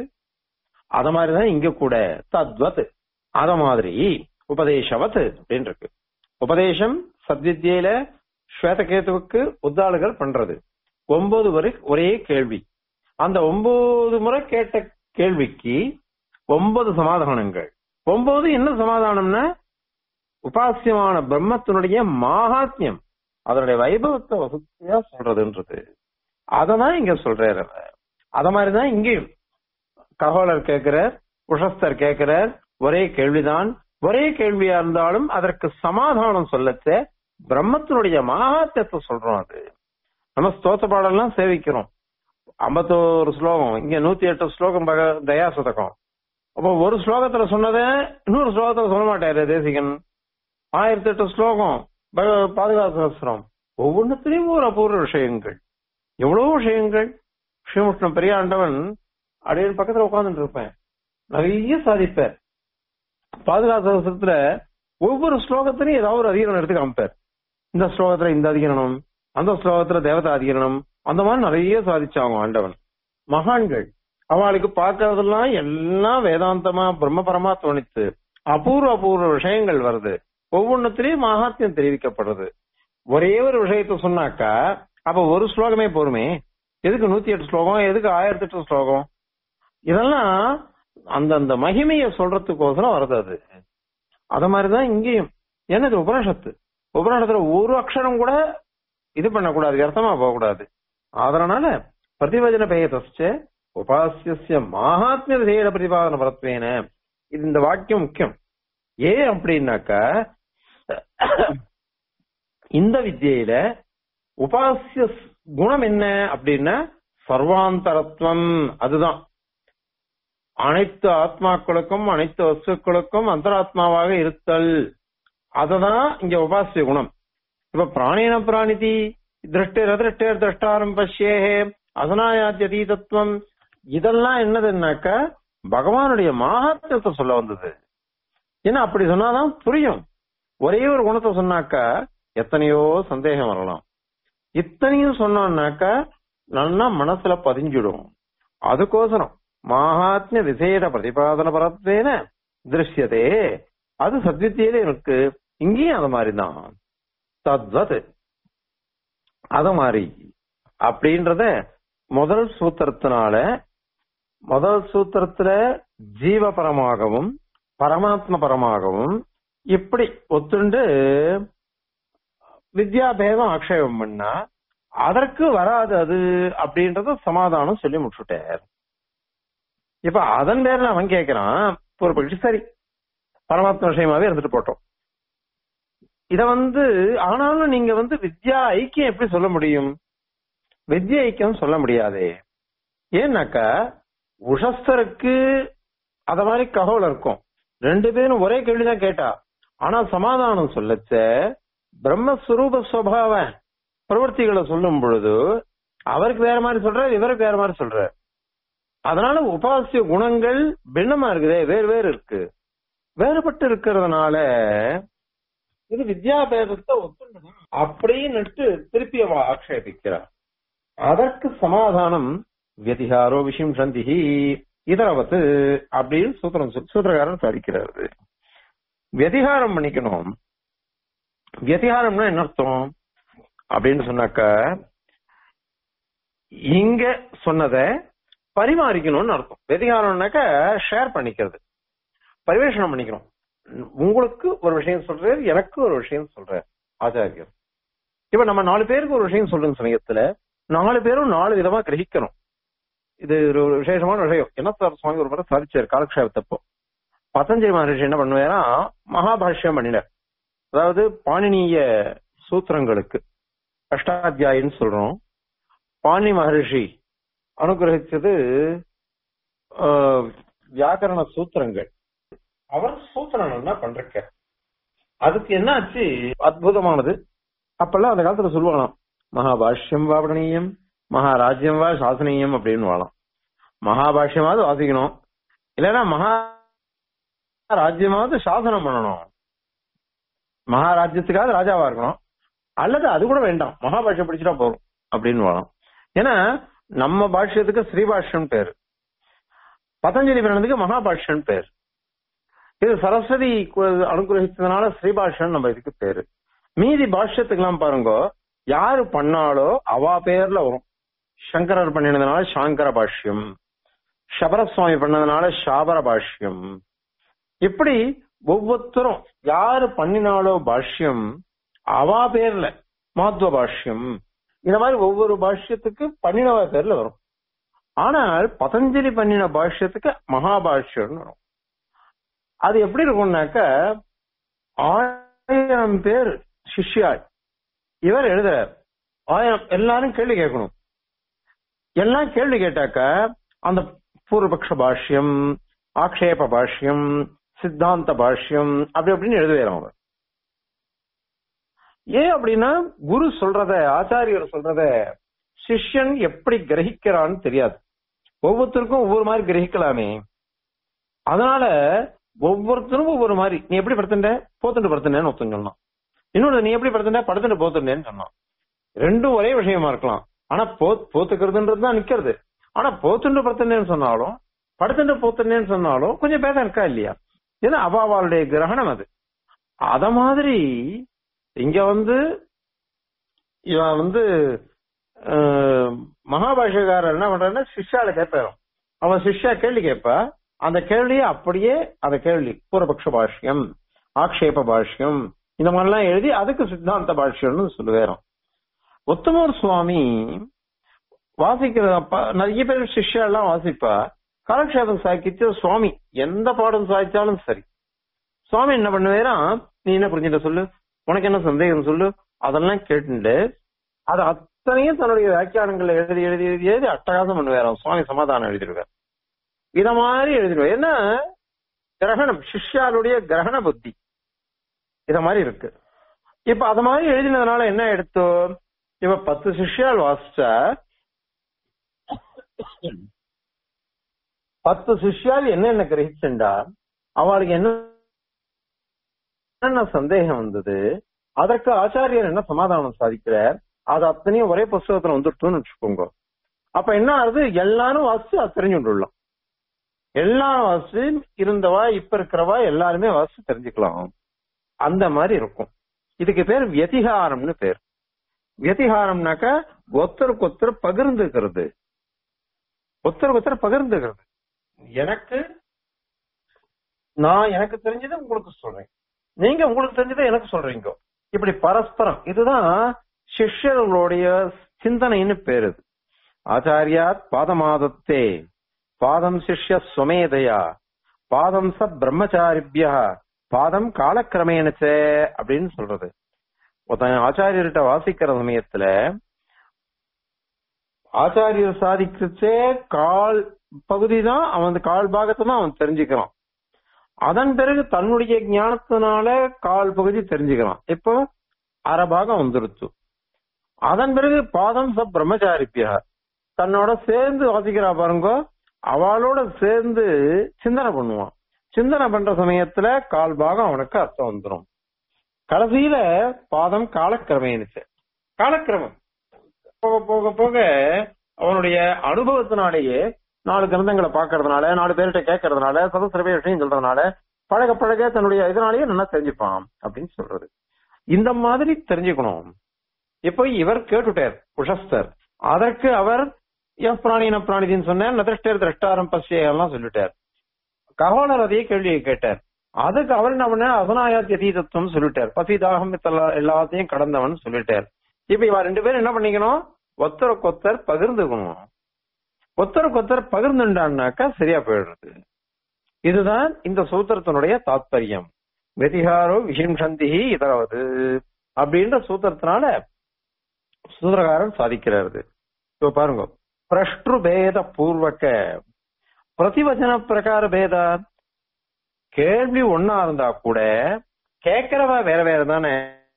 அத மாதிரிதான் இங்க கூட தத்வத் அத மாதிரி உபதேசவத் அப்படின்னு இருக்கு உபதேசம் சத்வித்தியில ஸ்வேதகேதுவுக்கு உத்தாளுகள் பண்றது ஒன்பது வரை ஒரே கேள்வி அந்த ஒன்பது முறை கேட்ட கேள்விக்கு ஒன்பது சமாதானங்கள் ஒன்பது என்ன சமாதானம்னா உபாசியமான பிரம்மத்தினுடைய மாகாத்மியம் அதனுடைய வைபவத்தை வசதியா சொல்றதுன்றது அததான் இங்க சொல்றாரு அவர். அத மாதிரிதான் இங்கேயும் ககோலர் கேட்கிறார் உஷஸ்தர் கேட்கிறார் ஒரே கேள்விதான் ஒரே கேள்வியா இருந்தாலும் அதற்கு சமாதானம் சொல்லச்ச பிரம்மத்தினுடைய மகாத்தியத்தை சொல்றோம் அது நம்ம ஸ்தோத்த பாடல்லாம் சேவிக்கிறோம் ஐம்பத்தோரு ஸ்லோகம் இங்க நூத்தி எட்டு ஸ்லோகம் பக- தயா சதகம் அப்போ ஒரு ஸ்லோகத்துல சொன்னதை இன்னொரு ஸ்லோகத்துல சொல்ல மாட்டாரு தேசிகன் ஆயிரத்தி எட்டு ஸ்லோகம் பக- பாதுகாப்பு சகஸ்திரம் ஒவ்வொன்றுத்திலையும் ஒரு அபூர்வ விஷயங்கள் எவ்வளவு விஷயங்கள் ஸ்ரீமுஷ்ணம் பெரிய ஆண்டவன் அப்படின்னு பக்கத்துல உட்கார்ந்துட்டு இருப்பேன் நிறைய சாதிப்பார் பாதுகாப்பு சகஸ்திரத்துல ஒவ்வொரு ஸ்லோகத்திலையும் ஏதாவது ஒரு அதிகரணம் எடுத்து காமிப்பார் இந்த ஸ்லோகத்துல இந்த அதிகரணம் அந்த ஸ்லோகத்துல தேவதா அதிகரணம் அந்த மாதிரி நிறைய சாதிச்சாங்க ஆண்டவன் மகான்கள் அவளுக்கு பார்க்கறதெல்லாம் எல்லாம் வேதாந்தமா பிரம்மபரமா தோணித்து அபூர்வ அபூர்வ விஷயங்கள் வருது ஒவ்வொன்றுத்திலையும் மகாத்மியம் தெரிவிக்கப்படுறது ஒரே ஒரு விஷயத்த சொன்னாக்கா அப்ப ஒரு ஸ்லோகமே போருமே எதுக்கு நூத்தி எட்டு ஸ்லோகம் எதுக்கு ஆயிரத்தி எட்டு ஸ்லோகம் இதெல்லாம் அந்தந்த மகிமையை சொல்றதுக்கோசரம் வருது அது அத மாதிரிதான் இங்கேயும் என்னது உபனிஷத்து உபனிஷத்துல ஒரு அக்ஷரம் கூட இது பண்ணக்கூடாது வியர்த்தமா போகக்கூடாது அதனால பிரதிவச்சன பெயதஸ்ச உபாசிய மாஹாத்மிய விதேட பிரதிபாதன பரத்வேன இது இந்த வாக்கியம் முக்கியம் ஏன் அப்படின்னாக்கா இந்த வித்தியில உபாசிய குணம் என்ன அப்படின்னா சர்வாந்தரத்துவம் அதுதான் அனைத்து ஆத்மாக்களுக்கும் அனைத்து வஸ்துக்களுக்கும் அந்தராத்மாவாக இருத்தல் அததான் இங்க உபாசிய குணம் இப்ப பிராணேன பிராணிதி திருஷ்டேர் அதிருஷ்டேர் திரஷ்டாரம் பஷ்யேஹே அசனாயாத்தியதி தத்துவம் இதெல்லாம் என்னதுன்னாக்கா பகவானுடைய மகாத்மியத்தை சொல்ல வந்தது ஏன்னா அப்படி சொன்னாதான் புரியும் ஒரே ஒரு குணத்தை சொன்னாக்கா எத்தனையோ சந்தேகம் வரலாம் இத்தனையும் சொன்னோம்னாக்கா நல்லா மனசுல பதிஞ்சிடும் அதுக்கோசரம் மகாத்மிய விசேட பிரதிபாதன பரத்வேன திருஷ்யதே அது சத்வித்தியில இருக்கு இங்கேயும் அது மாதிரிதான் தத்வத் அத மாதிரி அப்படின்றத முதல் சூத்திரத்தினால முதல் சூத்திரத்துல ஜீவபரமாகவும் பரமாத்ம பரமாகவும் இப்படி ஒத்துண்டு வித்யாபேதம் ஆக்ஷேபம் பண்ணா அதற்கு வராது அது அப்படின்றத சமாதானம் சொல்லி முடிச்சுட்டார் இப்ப அதன் பேர்ல அவன் கேக்குறான் ஒரு பட்சி சரி பரமாத்ம விஷயமாவே இருந்துட்டு போட்டோம் இத வந்து ஆனாலும் நீங்க வந்து வித்யா ஐக்கியம் எப்படி சொல்ல முடியும் வித்யா ஐக்கியம் சொல்ல முடியாதே ஏன்னாக்கா உஷஸ்தருக்கு அத மாதிரி ககோல இருக்கும் ரெண்டு பேரும் ஒரே கேள்விதான் கேட்டா ஆனா சமாதானம் சொல்லச்ச பிரம்மஸ்வரூப சுவாவ பிரவൃத்திகளை சொல்லும் பொழுது அவருக்கு வேற மாதிரி சொல்றார் இவருக்கு வேற மாதிரி சொல்றார் அதனால உபாசிய குணங்கள் பின்னமா இருக்குதே வேறு வேறு இருக்கு வேறுபட்டு இருக்கிறதுனால இது வித்யாபேதத்தை ஒத்துண்டு அப்படின்னுட்டு திருப்பி அவ ஆக்ஷேபிக்கிறார் அதற்கு சமாதானம் வியதிகாரோ விஷயம் சந்திஹி இதரவத்து அப்படின்னு சூத்திரம் சொல்- சூத்திரக்காரன் சாதிக்கிறாரு வியதிகாரம் பண்ணிக்கணும் வியதிகாரம்னா என்ன அர்த்தம் அப்படின்னு சொன்னாக்க இங்க சொன்னத பரிமாறிக்கணும்னு அர்த்தம் வெதிகாரம்னாக்க ஷேர் பண்ணிக்கிறது பரிவேஷனம் பண்ணிக்கணும் உங்களுக்கு ஒரு விஷயம் சொல்றாரு எனக்கு ஒரு விஷயம் சொல்றாரு ஆச்சாரியர் இப்ப நம்ம நாலு பேருக்கு ஒரு விஷயம் சொல்லுங்க சமயத்துல நாலு பேரும் நாலு விதமா கிரகிக்கணும் இது ஒரு விசேஷமான விஷயம் என்ன சார் சுவாமி ஒரு முறை சாதிச்சார் காலக்ஷேபத்தப்போ பதஞ்சலி மகரிஷி என்ன பண்ணுவாரா மகாபாஷ்யம் பண்ணினார் அதாவது பாணினிய சூத்திரங்களுக்கு அஷ்டாத்தியாயின்னு சொல்றோம் பாணி மகரிஷி அனுகிரகிச்சது ஆஹ், வியாக்கரண சூத்திரங்கள் அவர் சூத்திரம் என்ன பண்றக்க அதுக்கு என்ன ஆச்சு அற்புதமானது அப்பெல்லாம் அந்த காலத்துல சொல்லுவாங்களாம் மகாபாஷ்யம் வாபடனீயம் மகாராஜ்யம் வா சாசனீயம் அப்படின்னு வாழலாம் மகாபாஷ்யமாவது வாசிக்கணும் இல்லைன்னா மகா ராஜ்யமாவது சாசனம் பண்ணணும் மகாராஜ்யத்துக்காவது ராஜாவா இருக்கணும் அல்லது அது கூட வேண்டாம் மகாபாஷ்யம் படிச்சுட்டா போதும் அப்படின்னு வாழலாம் ஏன்னா நம்ம பாஷ்யத்துக்கு ஸ்ரீபாஷ்யம் பேரு பதஞ்சலி பிரணதுக்கு மகாபாஷ்யம் பேர் இது சரஸ்வதி கு- அனுகிரகித்ததுனால ஸ்ரீபாஷ்யம் நம்ம இதுக்கு பேரு மீதி பாஷ்யத்துக்கெல்லாம் பாருங்க யாரு பண்ணாலோ அவா பேர்ல வரும் சங்கரர் பண்ணினதுனால சாங்கர பாஷ்யம் சபரசுவாமி பண்ணதுனால சாபர பாஷ்யம் இப்படி ஒவ்வொருத்தரும் யாரு பண்ணினாலோ பாஷ்யம் அவா பேர்ல மாத்வ பாஷ்யம் இந்த மாதிரி ஒவ்வொரு பாஷ்யத்துக்கு பண்ணினவ பேர்ல வரும் ஆனால் பதஞ்சலி பண்ணின பாஷ்யத்துக்கு மகாபாஷ்யம்னு வரும் அது எப்படி இருக்கும்னாக்க ஆயிரம் பேர் சிஷ்யாள் இவர் எழுதுறார் ஆயிரம் எல்லாரும் கேள்வி கேட்கணும் எல்லாம் கேள்வி கேட்டாக்க அந்த பூர்வபக்ஷ பாஷ்யம் ஆக்ஷேப பாஷ்யம் சித்தாந்த பாஷ்யம் அப்படி அப்படின்னு எழுதுவார் அவர் ஏன் அப்படின்னா குரு சொல்றத ஆச்சாரியர் சொல்றத சிஷ்யன் எப்படி கிரகிக்கிறான்னு தெரியாது ஒவ்வொருத்தருக்கும் ஒவ்வொரு மாதிரி கிரகிக்கலாமே அதனால ஒவ்வொருத்தரும் ஒவ்வொரு மாதிரி நீ எப்படி படுத்துட்ட போத்துட்டு படுத்துனேன்னு ஒருத்தன் சொன்னான் இன்னொரு நீ எப்படி படுத்துட்ட படுத்துட்டு போத்துட்டேன்னு சொன்னான் ரெண்டும் ஒரே விஷயமா இருக்கலாம் ஆனா போ போத்துக்கிறதுன்றது தான் நிக்கிறது ஆனா போத்துண்டு படுத்துனேன்னு சொன்னாலும் படுத்துட்டு போத்துனேன்னு சொன்னாலும் கொஞ்சம் பேதம் இருக்கா இல்லையா ஏன்னா அவாவாளுடைய கிரகணம் அது அத மாதிரி இங்க வந்து இவன் வந்து அஹ், மகாபாஷகாரர் என்ன பண்றாருன்னா சிஷ்யால கேட்பாரு அவன் சிஷ்யா கேள்வி கேட்பா அந்த கேள்வியை அப்படியே அந்த கேள்வி பூர்வபக்ஷ பாஷ்யம் ஆக்ஷேப பாஷ்யம் இந்த மாதிரிலாம் எழுதி அதுக்கு சித்தாந்த பாஷ்யம்னு சொல்லுவேறோம் உத்தமர் சுவாமி வாசிக்கிற அப்ப நிறைய பேர் சிஷ்யா எல்லாம் வாசிப்பா காலக்ஷேபம் சாய்க்கிச்சு சுவாமி எந்த பாடம் சாய்ச்சாலும் சரி சுவாமி என்ன பண்ணுவேராம் நீ என்ன புரிஞ்சுட்ட சொல்லு உனக்கு என்ன சந்தேகம் சொல்லு அதெல்லாம் கேட்டுண்டு அது அத்தனையும் தன்னுடைய வியாக்கியானங்களை எழுதி எழுதி எழுதி எழுதி அட்டகாசம் பண்ணுவாராம் சுவாமி சமாதானம் எழுதிடுவார் இத மாதிரி எழுதிடுவார் ஏன்னா கிரகணம் சிஷ்யாளுடைய கிரகண புத்தி இத மாதிரி இருக்கு இப்ப அத மாதிரி எழுதினதுனால என்ன எடுத்தோ இப்ப பத்து சிஷ்யால் வாசிச்சா பத்து சிஷ்யால் என்னென்ன கிரகிச்சுண்டா அவளுக்கு என்ன என்னென்ன சந்தேகம் வந்தது அதற்கு ஆச்சாரியர் என்ன சமாதானம் சாதிக்கிறார் அது அத்தனையும் ஒரே புஸ்தகத்துல வந்துட்டுன்னு வச்சுக்கோங்க அப்ப என்ன ஆகுது எல்லாரும் வாசிச்சு அது தெரிஞ்சு விடலாம் எல்லாரும் வாசிச்சு இருந்தவா இப்ப இருக்கிறவா எல்லாருமே வாசிச்சு தெரிஞ்சுக்கலாம் அந்த மாதிரி இருக்கும் இதுக்கு பேர் வியதிகாரம்னு பேர் வியதிகாரம்னாக்க ஒருத்தருக்கு ஒருத்தர் பகிர்ந்துக்கிறது ஒருத்தருக்கு ஒருத்தர் பகிர்ந்துக்கிறது எனக்கு நான் எனக்கு தெரிஞ்சதை உங்களுக்கு சொல்றேன் நீங்க உங்களுக்கு தெரிஞ்சதை எனக்கு சொல்றீங்க இப்படி பரஸ்பரம் இதுதான் சிஷ்யர்களுடைய சிந்தனைன்னு பேரு இது. ஆச்சாரியாத் பாதமாதத்தே பாதம் சிஷ்ய சுமேதையா பாதம் ச பிரம்மச்சாரிபியா பாதம் காலக்கிரமேனச்சே அப்படின்னு சொல்றது ஒருத்தன் ஆச்சாரியர்கிட்ட வாசிக்கிற சமயத்துல ஆச்சாரியர் சாதிக்கிறச்சே கால் பகுதி தான் அவன் அந்த கால் பாகத்தை தான் அவன் தெரிஞ்சுக்கிறான் அதன் பிறகு தன்னுடைய ஞானத்தினால கால் பகுதி தெரிஞ்சுக்கிறான் இப்போ அரை பாகம் வந்துருச்சு அதன் பிறகு பாதம் ச பிரம்மச்சாரிப்பியா தன்னோட சேர்ந்து வாசிக்கிறா பாருங்க அவளோட சேர்ந்து சிந்தனை பண்ணுவான் சிந்தனை பண்ற சமயத்துல கால் பாகம் அவனுக்கு அர்த்தம் வந்துடும் கடைசியில பாதம் காலக்கிரமேனுச்சு காலக்கிரமம் போக போக போக அவனுடைய அனுபவத்தினாலேயே நாலு கிரந்தங்களை பாக்குறதுனால நாலு பேர்கிட்ட கேட்கறதுனால சதசிரவே விஷயம் சொல்றதுனால பழக பழக தன்னுடைய இதனாலேயே நல்லா தெரிஞ்சுப்பான் அப்படின்னு சொல்றது இந்த மாதிரி தெரிஞ்சுக்கணும் இப்போ இவர் கேட்டுட்டார் உஷஸ்தர் அதற்கு அவர் எஃப் பிராணின பிராணிதின்னு சொன்னார் நதிருஷ்டர் திரஷ்டாரம் பசிய எல்லாம் சொல்லிட்டார் ககோலர் அதே கேள்வியை கேட்டார் அதுக்கு அவர் என்ன பண்ண அசனாயாத்திய தீதத்துவம் சொல்லிட்டார் பசி தாகம் மித்தலா- எல்லாத்தையும் கடந்தவன் சொல்லிட்டார் இப்ப இவ ரெண்டு பேரும் என்ன பண்ணிக்கணும் ஒத்தருக்கொத்தர் பகிர்ந்துக்கணும் ஒத்தருக்கொத்தர் பகிர்ந்துட்டான்னாக்கா சரியா போயிடுறது இதுதான் இந்த சூத்திரத்தினுடைய தாத்பரியம் வெதிகாரோ விஷிம்சந்தி இதரவது அப்படின்ற சூத்திரத்தினால சூத்திரகாரன் சாதிக்கிறாரு இப்போ பாருங்க பிரஷ்டு பேத பூர்வக பிரதிவச்சன பிரகார பேத கேள்வி ஒன்னா இருந்தா கூட கேட்கிறவ வேற வேற தானே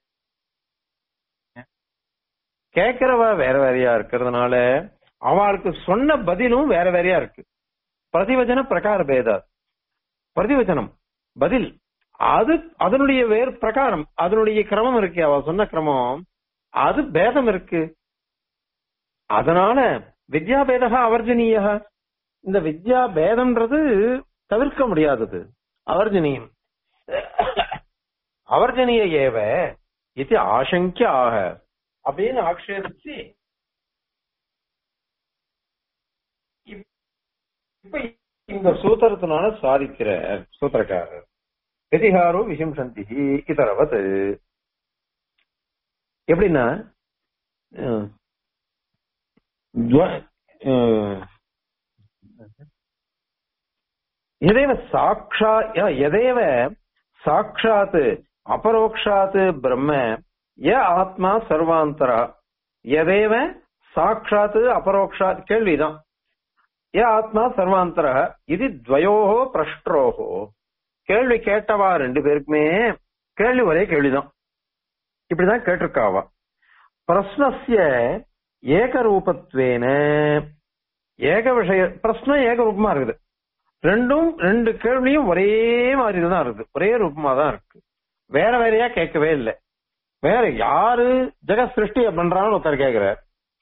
கேட்கிறவ வேற வேறையா இருக்கிறதுனால அவளுக்கு சொன்ன பதிலும் வேற வேறையா இருக்கு பிரதிவச்சன பிரகார பேத பிரதிவச்சனம் பதில் அது அதனுடைய வேறு பிரகாரம் அதனுடைய கிரமம் இருக்கு அவ சொன்ன கிரமம் அது பேதம் இருக்கு அதனால வித்யா பேதகா அவர்ஜனீய இந்த வித்யா பேதம்ன்றது தவிர்க்க முடியாதது அவர்ஜனீயம் அவர்ஜனீய ஏவ இது ஆசங்கிய ஆக அப்படின்னு ஆக்ஷேபிச்சு இப்- இப்ப இந்த சூத்திரத்தினால சாதிக்கிற சூத்திரக்காரர் வெதிகாரோ விசம்சந்தி இதரவத் எப்படின்னா அஹ், துவ- அஹ், எதேவ சாட்சா ய- எதேவ சாட்சாத் அபரோக்ஷாத் பிரம்ம ய ஆத்மா சர்வாந்தரா எதேவ சாட்சாத் அபரோக்ஷாத் கேள்விதான் ய ஆத்மா சர்வாந்தர இது துவயோகோ பிரஷ்டரோகோ கேள்வி கேட்டவா ரெண்டு பேருக்குமே கேள்வி ஒரே கேள்விதான் இப்படிதான் கேட்டிருக்காவா பிரஸ்னஸ்ய ஏகரூபத்வேன ஏக விஷய பிரஸ்னம் ஏகரூபமா இருக்குது ரெண்டும் ரெண்டு கேள்வியும் ஒரே மாதிரி தான் இருக்குது ஒரே ரூபமா தான் இருக்கு வேற வேறையா கேட்கவே இல்லை வேற யாரு ஜெகத் சிருஷ்டி பண்றான்னு ஒருத்தர் கேக்குறார்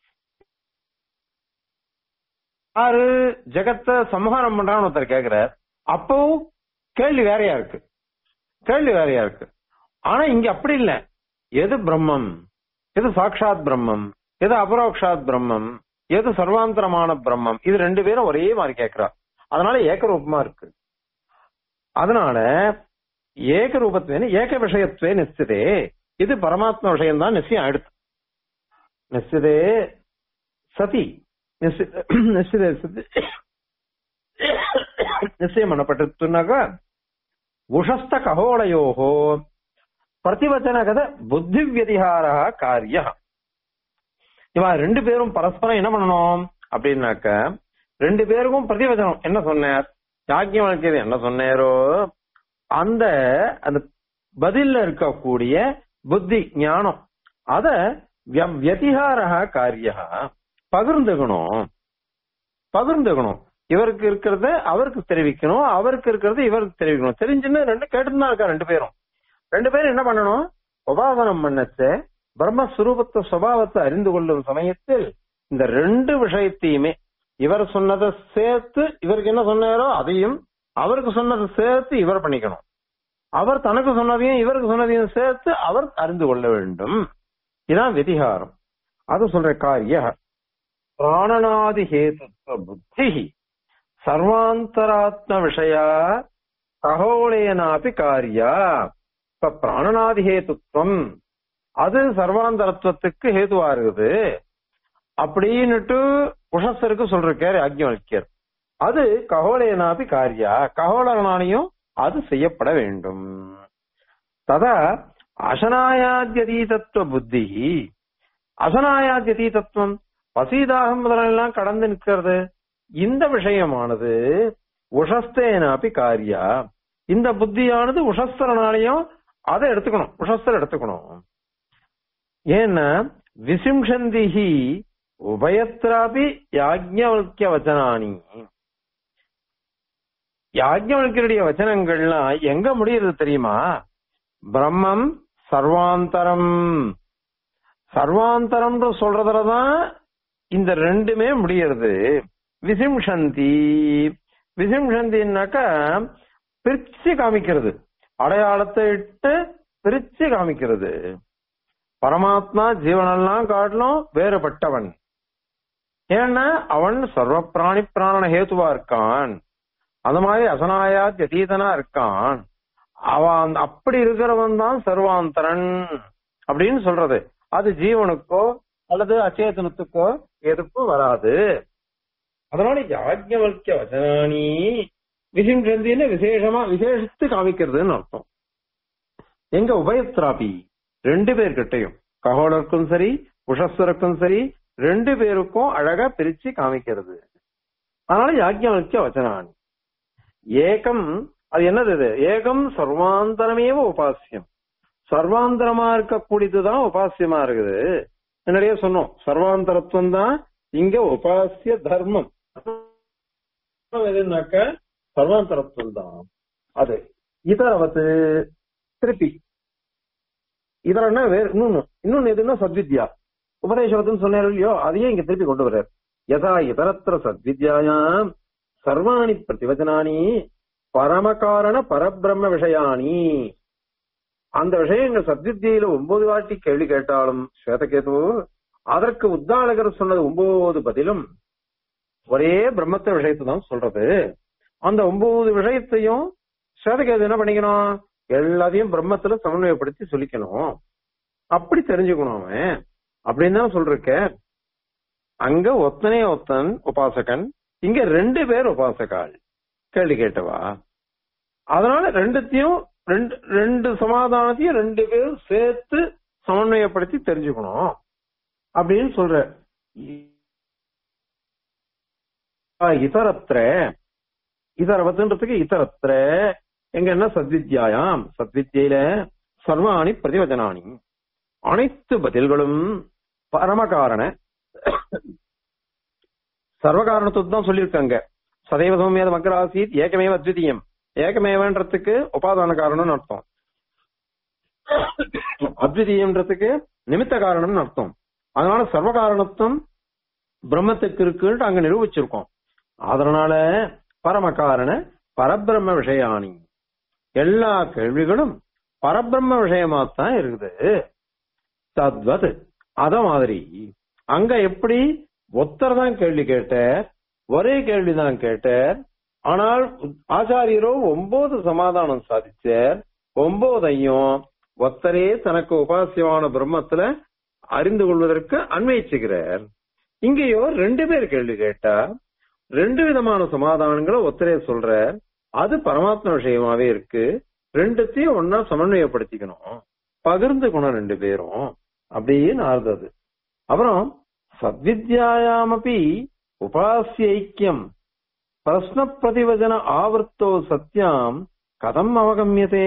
யாரு ஜெகத்தை சம்ஹாரம் பண்றான்னு ஒருத்தர் கேக்குறார் அப்போ கேள்வி வேறையா இருக்கு கேள்வி வேறையா இருக்கு ஆனா இங்க அப்படி இல்ல எது பிரம்மம் எது சாட்சாத் பிரம்மம் எது அபரோக்ஷாத் பிரம்மம் எது சர்வாந்தரமான பிரம்மம் இது ரெண்டு பேரும் ஒரே மாதிரி கேக்குறா அதனால ஏகரூபமா இருக்கு அதனால ஏக ரூபத்வேன ஏக விஷயத்வே நிச்சிதே இது பரமாத்ம விஷயம் தான் நிச்சயம் ஆயிடுத்து நிச்சிதே சதி நிச்சி- நிச்சிதே சதி நிச்சயம் பண்ணப்பட்டிருக்குனாக்கா உஷஸ்த ககோளயோகோ பிரதிவச்சனகத புத்தி வியதிகாரா காரிய இவன் ரெண்டு பேரும் பரஸ்பரம் என்ன பண்ணணும் அப்படின்னாக்க ரெண்டு பேருக்கும் பிரதிவச்சனம் என்ன சொன்னார் யாக்கியவனுக்கு என்ன சொன்னாரோ அந்த அந்த பதில்ல இருக்கக்கூடிய புத்தி ஞானம் அத விய- வியதிகாரா காரிய பகிர்ந்துக்கணும் பகிர்ந்துக்கணும் இவருக்கு இருக்கிறத அவருக்கு தெரிவிக்கணும் அவருக்கு இருக்கிறத இவருக்கு தெரிவிக்கணும் தெரிஞ்சுன்னு ரெண்டு கேட்டு தான் இருக்கா ரெண்டு பேரும் ரெண்டு பேரும் என்ன பண்ணணும் உபாசனம் பண்ணச்ச பிரம்மஸ்வரூபத்தை சுபாவத்தை அறிந்து கொள்ளும் சமயத்தில் இந்த ரெண்டு விஷயத்தையுமே இவர் சொன்னதை சேர்த்து இவருக்கு என்ன சொன்னாரோ அதையும் அவருக்கு சொன்னதை சேர்த்து இவர் பண்ணிக்கணும் அவர் தனக்கு சொன்னதையும் இவருக்கு சொன்னதையும் சேர்த்து அவர் அறிந்து கொள்ள வேண்டும் இதான் விதிகாரம் அது சொல்ற காரிய பிராணனாதி ஹேதுத்வ புத்தி சர்வாந்தராத்ம விஷயா ககோளேனாபி காரியா இப்ப பிராணனாதி ஹேதுத்வம் அது சர்வாந்தரத்துவத்துக்கு ஹேதுவா இருக்குது அப்படின்னுட்டு உஷசருக்கு சொல்றாரு அக்ஞவல்யர் அது ககோளேனாபி காரியா ககோளனாலையும் அது செய்யப்பட வேண்டும் ததா அசனாயாத்யதீதத்துவ புத்தி அசனாயாத்யதீதத்துவம் பசீதாகம் முதலெல்லாம் கடந்து நிற்கிறது இந்த விஷயமானது உஷஸ்தேனாபி காரியா இந்த புத்தியானது உஷஸ்தரனாலையும் அதை எடுத்துக்கணும் உஷஸ்தர் எடுத்துக்கணும் ஏன்னா விசிம்ஷந்திஹி உபயத்ராபி யாஜ்ஞவல்கிய வச்சனானி யாஜ்ஞவல்கியருடைய வச்சனங்கள்லாம் எங்க முடியுது தெரியுமா பிரம்மம் சர்வாந்தரம் சர்வாந்தரம்னு சொல்றதுலதான் இந்த ரெண்டுமே முடியறது விசிம்ஷந்தி விசிம்ஷந்தின்னாக்கா பிரிச்சு காமிக்கிறது அடையாளத்தை இட்டு பிரிச்சு காமிக்கிறது பரமாத்மா ஜீவனெல்லாம் காட்டிலும் வேறுபட்டவன் ஏன்னா அவன் சர்வ பிராணி பிராணன ஹேத்துவா இருக்கான் அந்த மாதிரி அசனாயாத் யதீதனா இருக்கான் அவன் அப்படி இருக்கிறவன் தான் சர்வாந்தரன் அப்படின்னு சொல்றது அது ஜீவனுக்கோ அல்லது அச்சேதனத்துக்கோ எதிர்ப்பு வராது அதனால யாஜ்ஞவல்கிய வச்சனானி விசிம்சந்தின்னு விசேஷமா விசேஷத்து காமிக்கிறதுன்னு அர்த்தம் எங்க உபயத்ராபி ரெண்டு பேர்கிட்டையும் ககோலருக்கும் சரி உஷஸ்வருக்கும் சரி ரெண்டு பேருக்கும் அழகா பிரிச்சு காமிக்கிறது அதனால யாஜ்ஞவல்கிய வச்சனானி ஏகம் அது என்னது இது ஏகம் சர்வாந்தரமேவ உபாசியம் சர்வாந்தரமா இருக்கக்கூடியதுதான் உபாசியமா இருக்குது முன்னாடியே சொன்னோம் சர்வாந்தரத்துவம் தான் இங்க உபாசிய தர்மம் எதுனாக்க சர்வாந்தரத்துவம் தான் அது இதரவத்து திருப்பி இதரன்னா வேற இன்னொன்னு இன்னொன்னு எதுன்னா சத்வித்யா உபதேசவத்துன்னு சொன்னார் இல்லையோ அதையே இங்க திருப்பி கொண்டு வர்றார் யதா இதரத்திர சத்வித்யாயாம் சர்வாணி பிரதிவச்சனானி பரமகாரண பரபிரம்ம விஷயானி அந்த விஷயங்கள் சத்வித்தியில ஒன்பது வாட்டி கேள்வி கேட்டாலும் ஸ்வேதகேது அதற்கு உத்தாளகர் சொன்னது ஒன்பது பதிலும் ஒரே பிரம்மத்த விஷயத்தை தான் சொல்றது அந்த ஒன்பது விஷயத்தையும் ஸ்வேதகேது என்ன பண்ணிக்கணும் எல்லாத்தையும் பிரம்மத்துல சமன்வயப்படுத்தி சொல்லிக்கணும் அப்படி தெரிஞ்சுக்கணும் அவன் அப்படின்னு தான் சொல்றக்க அங்க ஒத்தனே ஒத்தன் உபாசகன் இங்க ரெண்டு பேர் உபாசகாள் கேள்வி கேட்டவா அதனால ரெண்டுத்தையும் ரெண்டு ரெண்டு சமாதானத்தையும் ரெண்டு பேரும் சேர்த்து சமன்வயப்படுத்தி தெரிஞ்சுக்கணும் அப்படின்னு சொல்ற இதரத்திர இதரவத்துன்றதுக்கு இதரத்திர எங்க என்ன சத்வித்யாயாம் சத்வித்யில சர்வாணி பிரதிவச்சனானி அனைத்து பதில்களும் பரமகாரண சர்வகாரணத்துக்கு தான் சொல்லியிருக்காங்க சதைவ சௌமியாத மக்கள் ஆசீத் ஏகமேவ அத்விதீயம் ஏகமேவன்றதுக்கு உபாதான காரணம்னு அர்த்தம் அத்விதீயம்ன்றதுக்கு நிமித்த காரணம்னு அர்த்தம் அதனால சர்வ காரணத்துவம் பிரம்மத்துக்கு இருக்குன்ட்டு அங்க நிரூபிச்சிருக்கோம் அதனால பரம காரண பரபிரம்ம விஷயானி எல்லா கேள்விகளும் பரபிரம்ம விஷயமாத்தான் இருக்குது தத்வத் அத மாதிரி அங்க எப்படி ஒத்தர் தான் கேள்வி கேட்டார் ஒரே கேள்விதான் கேட்டார் ஆனால் ஆச்சாரியரோ ஒன்பது சமாதானம் சாதிச்சார் ஒன்பதையும் ஒத்தரே தனக்கு உபாசியமான பிரம்மத்துல அறிந்து கொள்வதற்கு அன்வயிச்சுகிறார் இங்கேயோ ரெண்டு பேர் கேள்வி கேட்டா ரெண்டு விதமான சமாதானங்களை ஒத்தரே சொல்ற அது பரமாத்ம விஷயமாவே இருக்கு ரெண்டுத்தையும் ஒன்னா சமன்வயப்படுத்திக்கணும் பகிர்ந்துக்கணும் ரெண்டு பேரும் அப்படின்னு ஆறுதது அப்புறம் சத்வித்யாயாமபி உபாசிய ஐக்கியம் பிரஸ்ன பிரதிவச்சன ஆவர்த்தோ சத்தியாம் கதம் அவகமியதே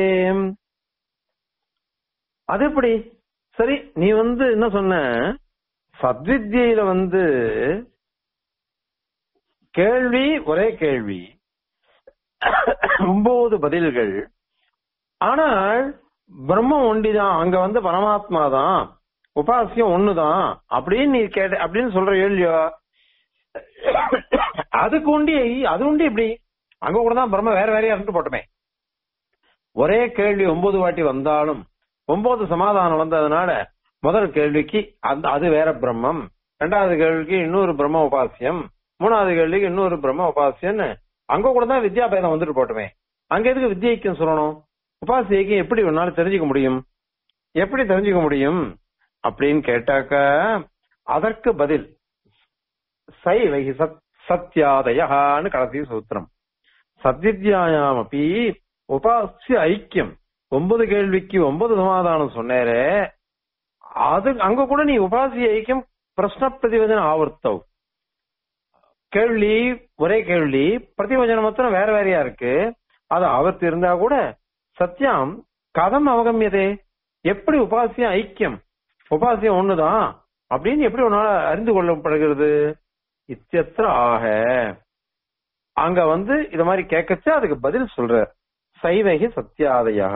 அது எப்படி சரி நீ வந்து என்ன சொன்ன சத்வித்யில வந்து கேள்வி ஒரே கேள்வி ஒன்பது பதில்கள் ஆனால் பிரம்மம் ஒண்டிதான் அங்க வந்து பரமாத்மா தான் உபாசியம் ஒண்ணுதான் அப்படின்னு நீ கேட்ட அப்படின்னு சொல்ற இல்லையோ அதுக்கு உண்டி அது உண்டி இப்படி அங்க கூட தான் பிரம்ம வேற வேறையா இருந்து போட்டுமே ஒரே கேள்வி ஒன்பது வாட்டி வந்தாலும் ஒன்பது சமாதானம் வந்ததுனால முதல் கேள்விக்கு அந்த அது வேற பிரம்மம் ரெண்டாவது கேள்விக்கு இன்னொரு பிரம்ம உபாசியம் மூணாவது கேள்விக்கு இன்னொரு பிரம்ம உபாசியம்னு அங்க கூட தான் வித்யாபேதம் வந்துட்டு போட்டுமே அங்க எதுக்கு வித்யைக்கும் சொல்லணும் உபாசியைக்கும் எப்படி ஒன்னால தெரிஞ்சுக்க முடியும் எப்படி தெரிஞ்சுக்க முடியும் அப்படின்னு கேட்டாக்க அதற்கு பதில் சை வைகி சத் சத்யாதயான்னு கடைசி சூத்திரம் சத்வித்யாயாம் அப்படி உபாசிய ஐக்கியம் ஒன்பது கேள்விக்கு ஒன்பது சமாதானம் சொன்னேரே அது அங்க கூட நீ உபாசிய ஐக்கியம் பிரஷ்ன பிரதிவதன ஆவர்த்தவ் கேள்வி ஒரே கேள்வி பிரதிவச்சனம் மாத்திரம் வேற வேறையா இருக்கு அது ஆவர்த்தி இருந்தா கூட சத்தியம் கதம் அவகமியதே எப்படி உபாசிய ஐக்கியம் உபாசியம் ஒண்ணுதான் அப்படின்னு எப்படி உன்னால அறிந்து கொள்ளப்படுகிறது இத்தியத்திர ஆக அங்க வந்து இத மாதிரி கேட்கச்சு அதுக்கு பதில் சொல்ற சைவகி சத்தியாதயா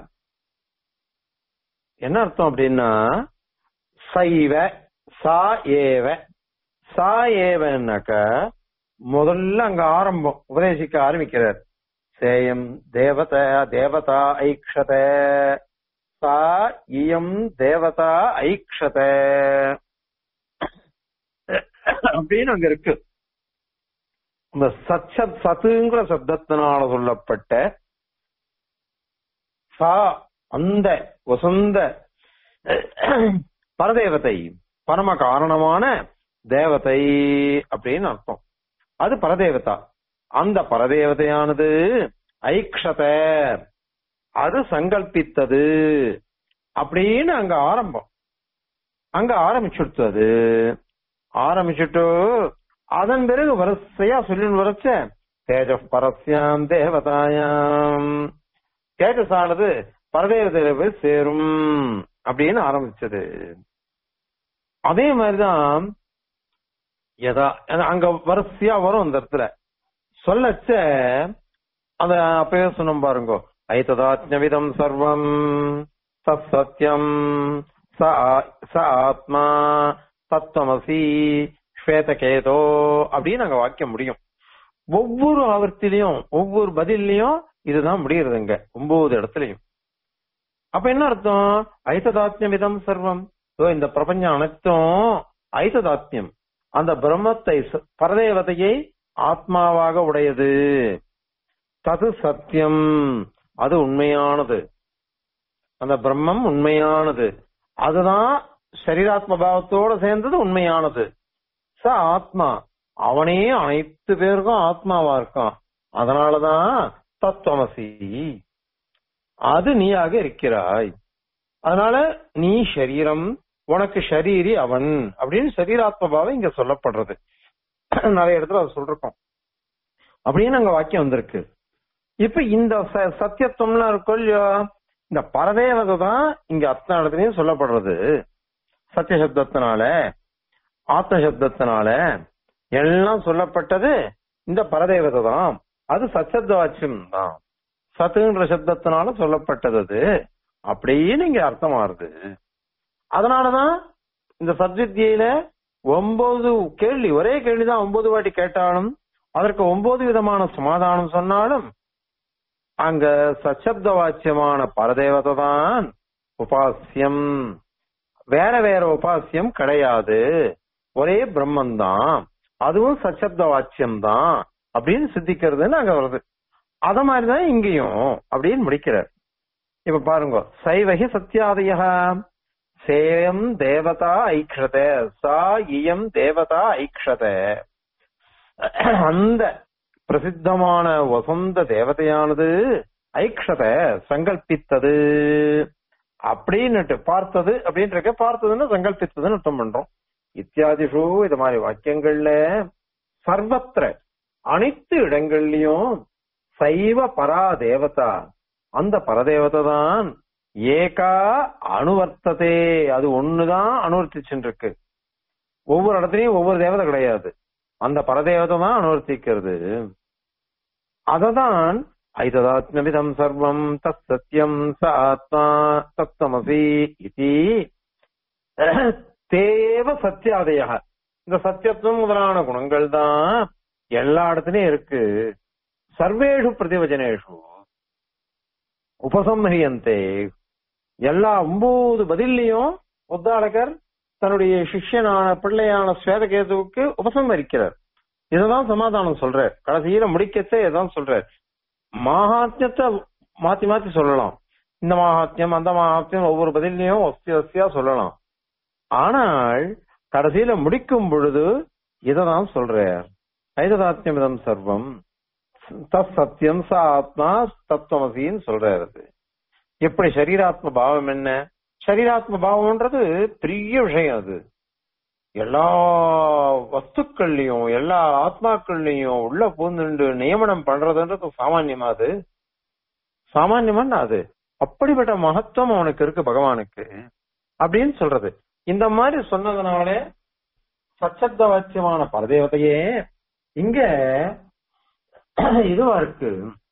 என்ன அர்த்தம் அப்படின்னா சைவ சா ஏவ சா ஏவன்னாக்க முதல்ல அங்க ஆரம்பம் உபதேசிக்க ஆரம்பிக்கிறார் சேயம் தேவத தேவதா ஐக்ஷத சா இயம் தேவதா ஐக்ஷத அப்படின்னு அங்க இருக்கு இந்த சச்ச சத்துங்கிற சப்தத்தினால சொல்லப்பட்ட சா அந்த வசந்த பரதேவதை பரம காரணமான தேவதை அப்படின்னு அர்த்தம் அது பரதேவதா அந்த பரதேவதையானது ஐக்ஷத அது சங்கல்பித்தது அப்படின்னு அங்க ஆரம்பம் அங்க ஆரம்பிச்சுடுத்து ஆரம்பிச்சுட்டு அதன் பிறகு வரிசையா சொல்லின்னு வரச்ச தேஜ பரஸ்யாம் தேவதாயாம் தேஜஸானது பரதேவதையில போய் சேரும் அப்படின்னு ஆரம்பிச்சது அதே மாதிரிதான் எதா அங்க வரிசையா வரும் அந்த இடத்துல சொல்லச்ச அத அப்பவே சொன்னோம் பாருங்க ஐததாத்மிதம் சர்வம் தத் சத்யம் ச ஆத்மா தத்துவமசி ஸ்வேதகேதோ அப்படின்னு அங்க வாக்கியம் முடியும் ஒவ்வொரு ஆவர்த்திலையும் ஒவ்வொரு பதிலையும் இதுதான் முடியறதுங்க ஒன்பது இடத்துலயும் அப்ப என்ன அர்த்தம் ஐததாத்மியம் சர்வம் இந்த பிரபஞ்சம் அனைத்தும் ஐததாத்மியம் அந்த பிரம்மத்தை பரதேவதையை ஆத்மாவாக உடையது தது சத்தியம் அது உண்மையானது அந்த பிரம்மம் உண்மையானது அதுதான் சரீராத்ம பாவத்தோட சேர்ந்தது உண்மையானது ச ஆத்மா அவனே அனைத்து பேருக்கும் ஆத்மாவா இருக்கான் அதனாலதான் தத்துவமசி அது நீயாக இருக்கிறாய் அதனால நீ சரீரம் உனக்கு ஷரீரி அவன் அப்படின்னு சரீராத்ம பாவம் இங்க சொல்லப்படுறது நிறைய இடத்துல அதை சொல்றோம் அப்படின்னு அங்க வாக்கியம் வந்திருக்கு இப்ப இந்த சத்தியத்துவம்லாம் இருக்கும் இல்லையோ இந்த பரதேவதை தான் இங்க அத்தனை இடத்துலயும் சொல்லப்படுறது சத்திய சப்தத்தினால ஆத்ம சப்தத்தினால எல்லாம் சொல்லப்பட்டது இந்த பரதேவதை தான் அது சச்சப்த வாட்சியம் தான் சத்துன்ற சப்தத்தினால சொல்லப்பட்டது அது அப்படின்னு இங்க அர்த்தமாறுது அதனாலதான் இந்த சத்வித்தியில ஒன்பது கேள்வி ஒரே கேள்விதான் ஒன்பது வாட்டி கேட்டாலும் அதற்கு ஒன்பது விதமான சமாதானம் சொன்னாலும் அங்க சச்சப்த வாச்சியமான பரதேவதை தான் உபாசியம் வேற வேற உபாசியம் கிடையாது ஒரே பிரம்மன் தான் அதுவும் சச்சப்த வாச்சியம் தான் அப்படின்னு சித்திக்கிறதுன்னு அங்க வருது அத மாதிரிதான் இங்கேயும் அப்படின்னு முடிக்கிறார் இப்ப பாருங்க சைவகி சத்தியாதய சேயம் தேவதா ஐக்ஷத சா இயம் தேவதா ஐக்ஷத அந்த பிரசித்தமான வசந்த தேவதையானது ஐக்ஷத சங்கல்பித்தது அப்படின்னுட்டு பார்த்தது அப்படின்ற பார்த்ததுன்னு சங்கல்பித்ததுன்னு அர்த்தம் பண்றோம் இத்தியாதிஷு இது மாதிரி வாக்கியங்கள்ல சர்வத்திர அனைத்து இடங்கள்லயும் சைவ பரா தேவதா அந்த பரதேவதை தான் ஏகா அணுவர்த்ததே அது ஒண்ணுதான் அனுவர்த்திச்சுட்டு இருக்கு ஒவ்வொரு இடத்துலயும் ஒவ்வொரு தேவதை கிடையாது அந்த பரதேவதை தான் அனுவர்த்திக்கிறது அததான் ஐததாத்மிதம் சர்வம் தத் சத்தியம் ச ஆத்மா தத்தமசி இது தேவ சத்தியாதய இந்த சத்தியத்துவம் முதலான குணங்கள் தான் எல்லா இடத்துலயும் இருக்கு சர்வேஷு பிரதிவச்சனேஷு உபசம்ஹரியந்தே எல்லா ஒன்பது பதிலையும் உத்தாடகர் தன்னுடைய சிஷ்யனான பிள்ளையான ஸ்வேதகேதுவுக்கு உபசம்ஹரிக்கிறார் இததான் சமாதானம் சொல்றார் கடைசியில முடிக்கச்சே இதான் சொல்றார் மகாத்மியத்தை மாத்தி மாத்தி சொல்லலாம் இந்த மகாத்மியம் அந்த மகாத்மியம் ஒவ்வொரு பதிலையும் ஒஸ்தி ஒஸ்தியா சொல்லலாம் ஆனால் கடைசியில முடிக்கும் பொழுது இததான் சொல்றார் ஐததாத்மியம் சர்வம் தத் சத்தியம் ச ஆத்மா தத்துவமசின்னு சொல்றாரு எப்படி சரீராத்ம பாவம் என்ன சரீராத்ம பாவம்ன்றது பெரிய விஷயம் அது எல்லா வஸ்துக்கள்லயும் எல்லா ஆத்மாக்கள்லயும் உள்ள பூந்துண்டு நியமனம் பண்றதுன்றது சாமான்யமா அது சாமான்யமான அது அப்படிப்பட்ட மகத்துவம் அவனுக்கு இருக்கு பகவானுக்கு அப்படின்னு சொல்றது இந்த மாதிரி சொன்னதுனால சச்சப்த வாக்கியமான பரதேவதையே இங்க இதுவா இருக்கு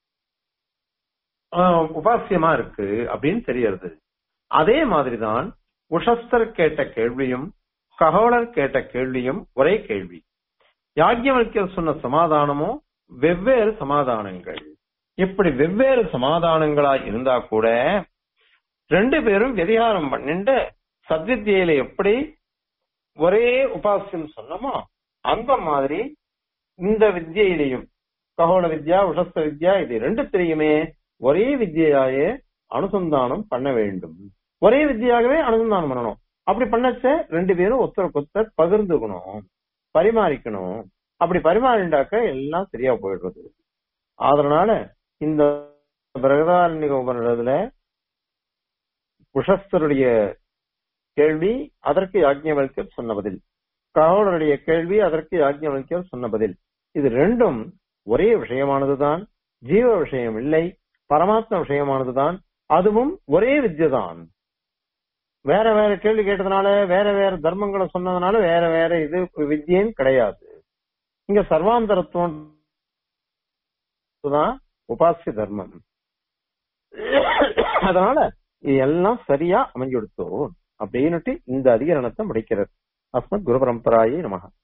ஆஹ் உபாசியமா இருக்கு அப்படின்னு தெரியறது அதே மாதிரிதான் உஷஸ்தர் கேட்ட கேள்வியும் ககோளர் கேட்ட கேள்வியும் ஒரே கேள்வி யாக்கியவல்யர் சொன்ன சமாதானமும் வெவ்வேறு சமாதானங்கள் இப்படி வெவ்வேறு சமாதானங்களா இருந்தா கூட ரெண்டு பேரும் வெதிகாரம் பண்ணிட்டு சத்வித்தியில எப்படி ஒரே உபாசியம் சொன்னோமோ அந்த மாதிரி இந்த வித்தியிலையும் ககோள வித்யா உஷஸ்த வித்யா இது ரெண்டுத்திலையுமே ஒரே வித்தியாயே அனுசந்தானம் பண்ண வேண்டும் ஒரே வித்தியாகவே அனுசந்தானம் பண்ணணும் அப்படி பண்ணச்ச ரெண்டு பேரும் ஒருத்தருக்கு ஒருத்தர் பகிர்ந்துக்கணும் பரிமாறிக்கணும் அப்படி பரிமாறிண்டாக்க எல்லாம் சரியா போயிடுறது அதனால இந்த பிரகதாரண்ய உபநிடத்துல உஷஸ்தருடைய கேள்வி அதற்கு யாஜ்ஞவல்கர் சொன்ன பதில் ககோடருடைய கேள்வி அதற்கு யாஜ்ஞவல்கர் சொன்ன பதில் இது ரெண்டும் ஒரே விஷயமானதுதான் ஜீவ விஷயம் இல்லை பரமாத்ம விஷயமானதுதான் அதுவும் ஒரே வித்யதான் வேற வேற கேள்வி கேட்டதுனால வேற வேற தர்மங்களை சொன்னதுனால வேற வேற இது வித்யன்னு கிடையாது இங்க சர்வாந்தரத்துவம் தான் உபாசிய தர்மம் அதனால இது எல்லாம் சரியா அமைஞ்சு கொடுத்தோம் அப்படின்னுட்டு இந்த அதிகரணத்தை முடிக்கிறது அஸ்மத் குரு பரம்பராயே நமக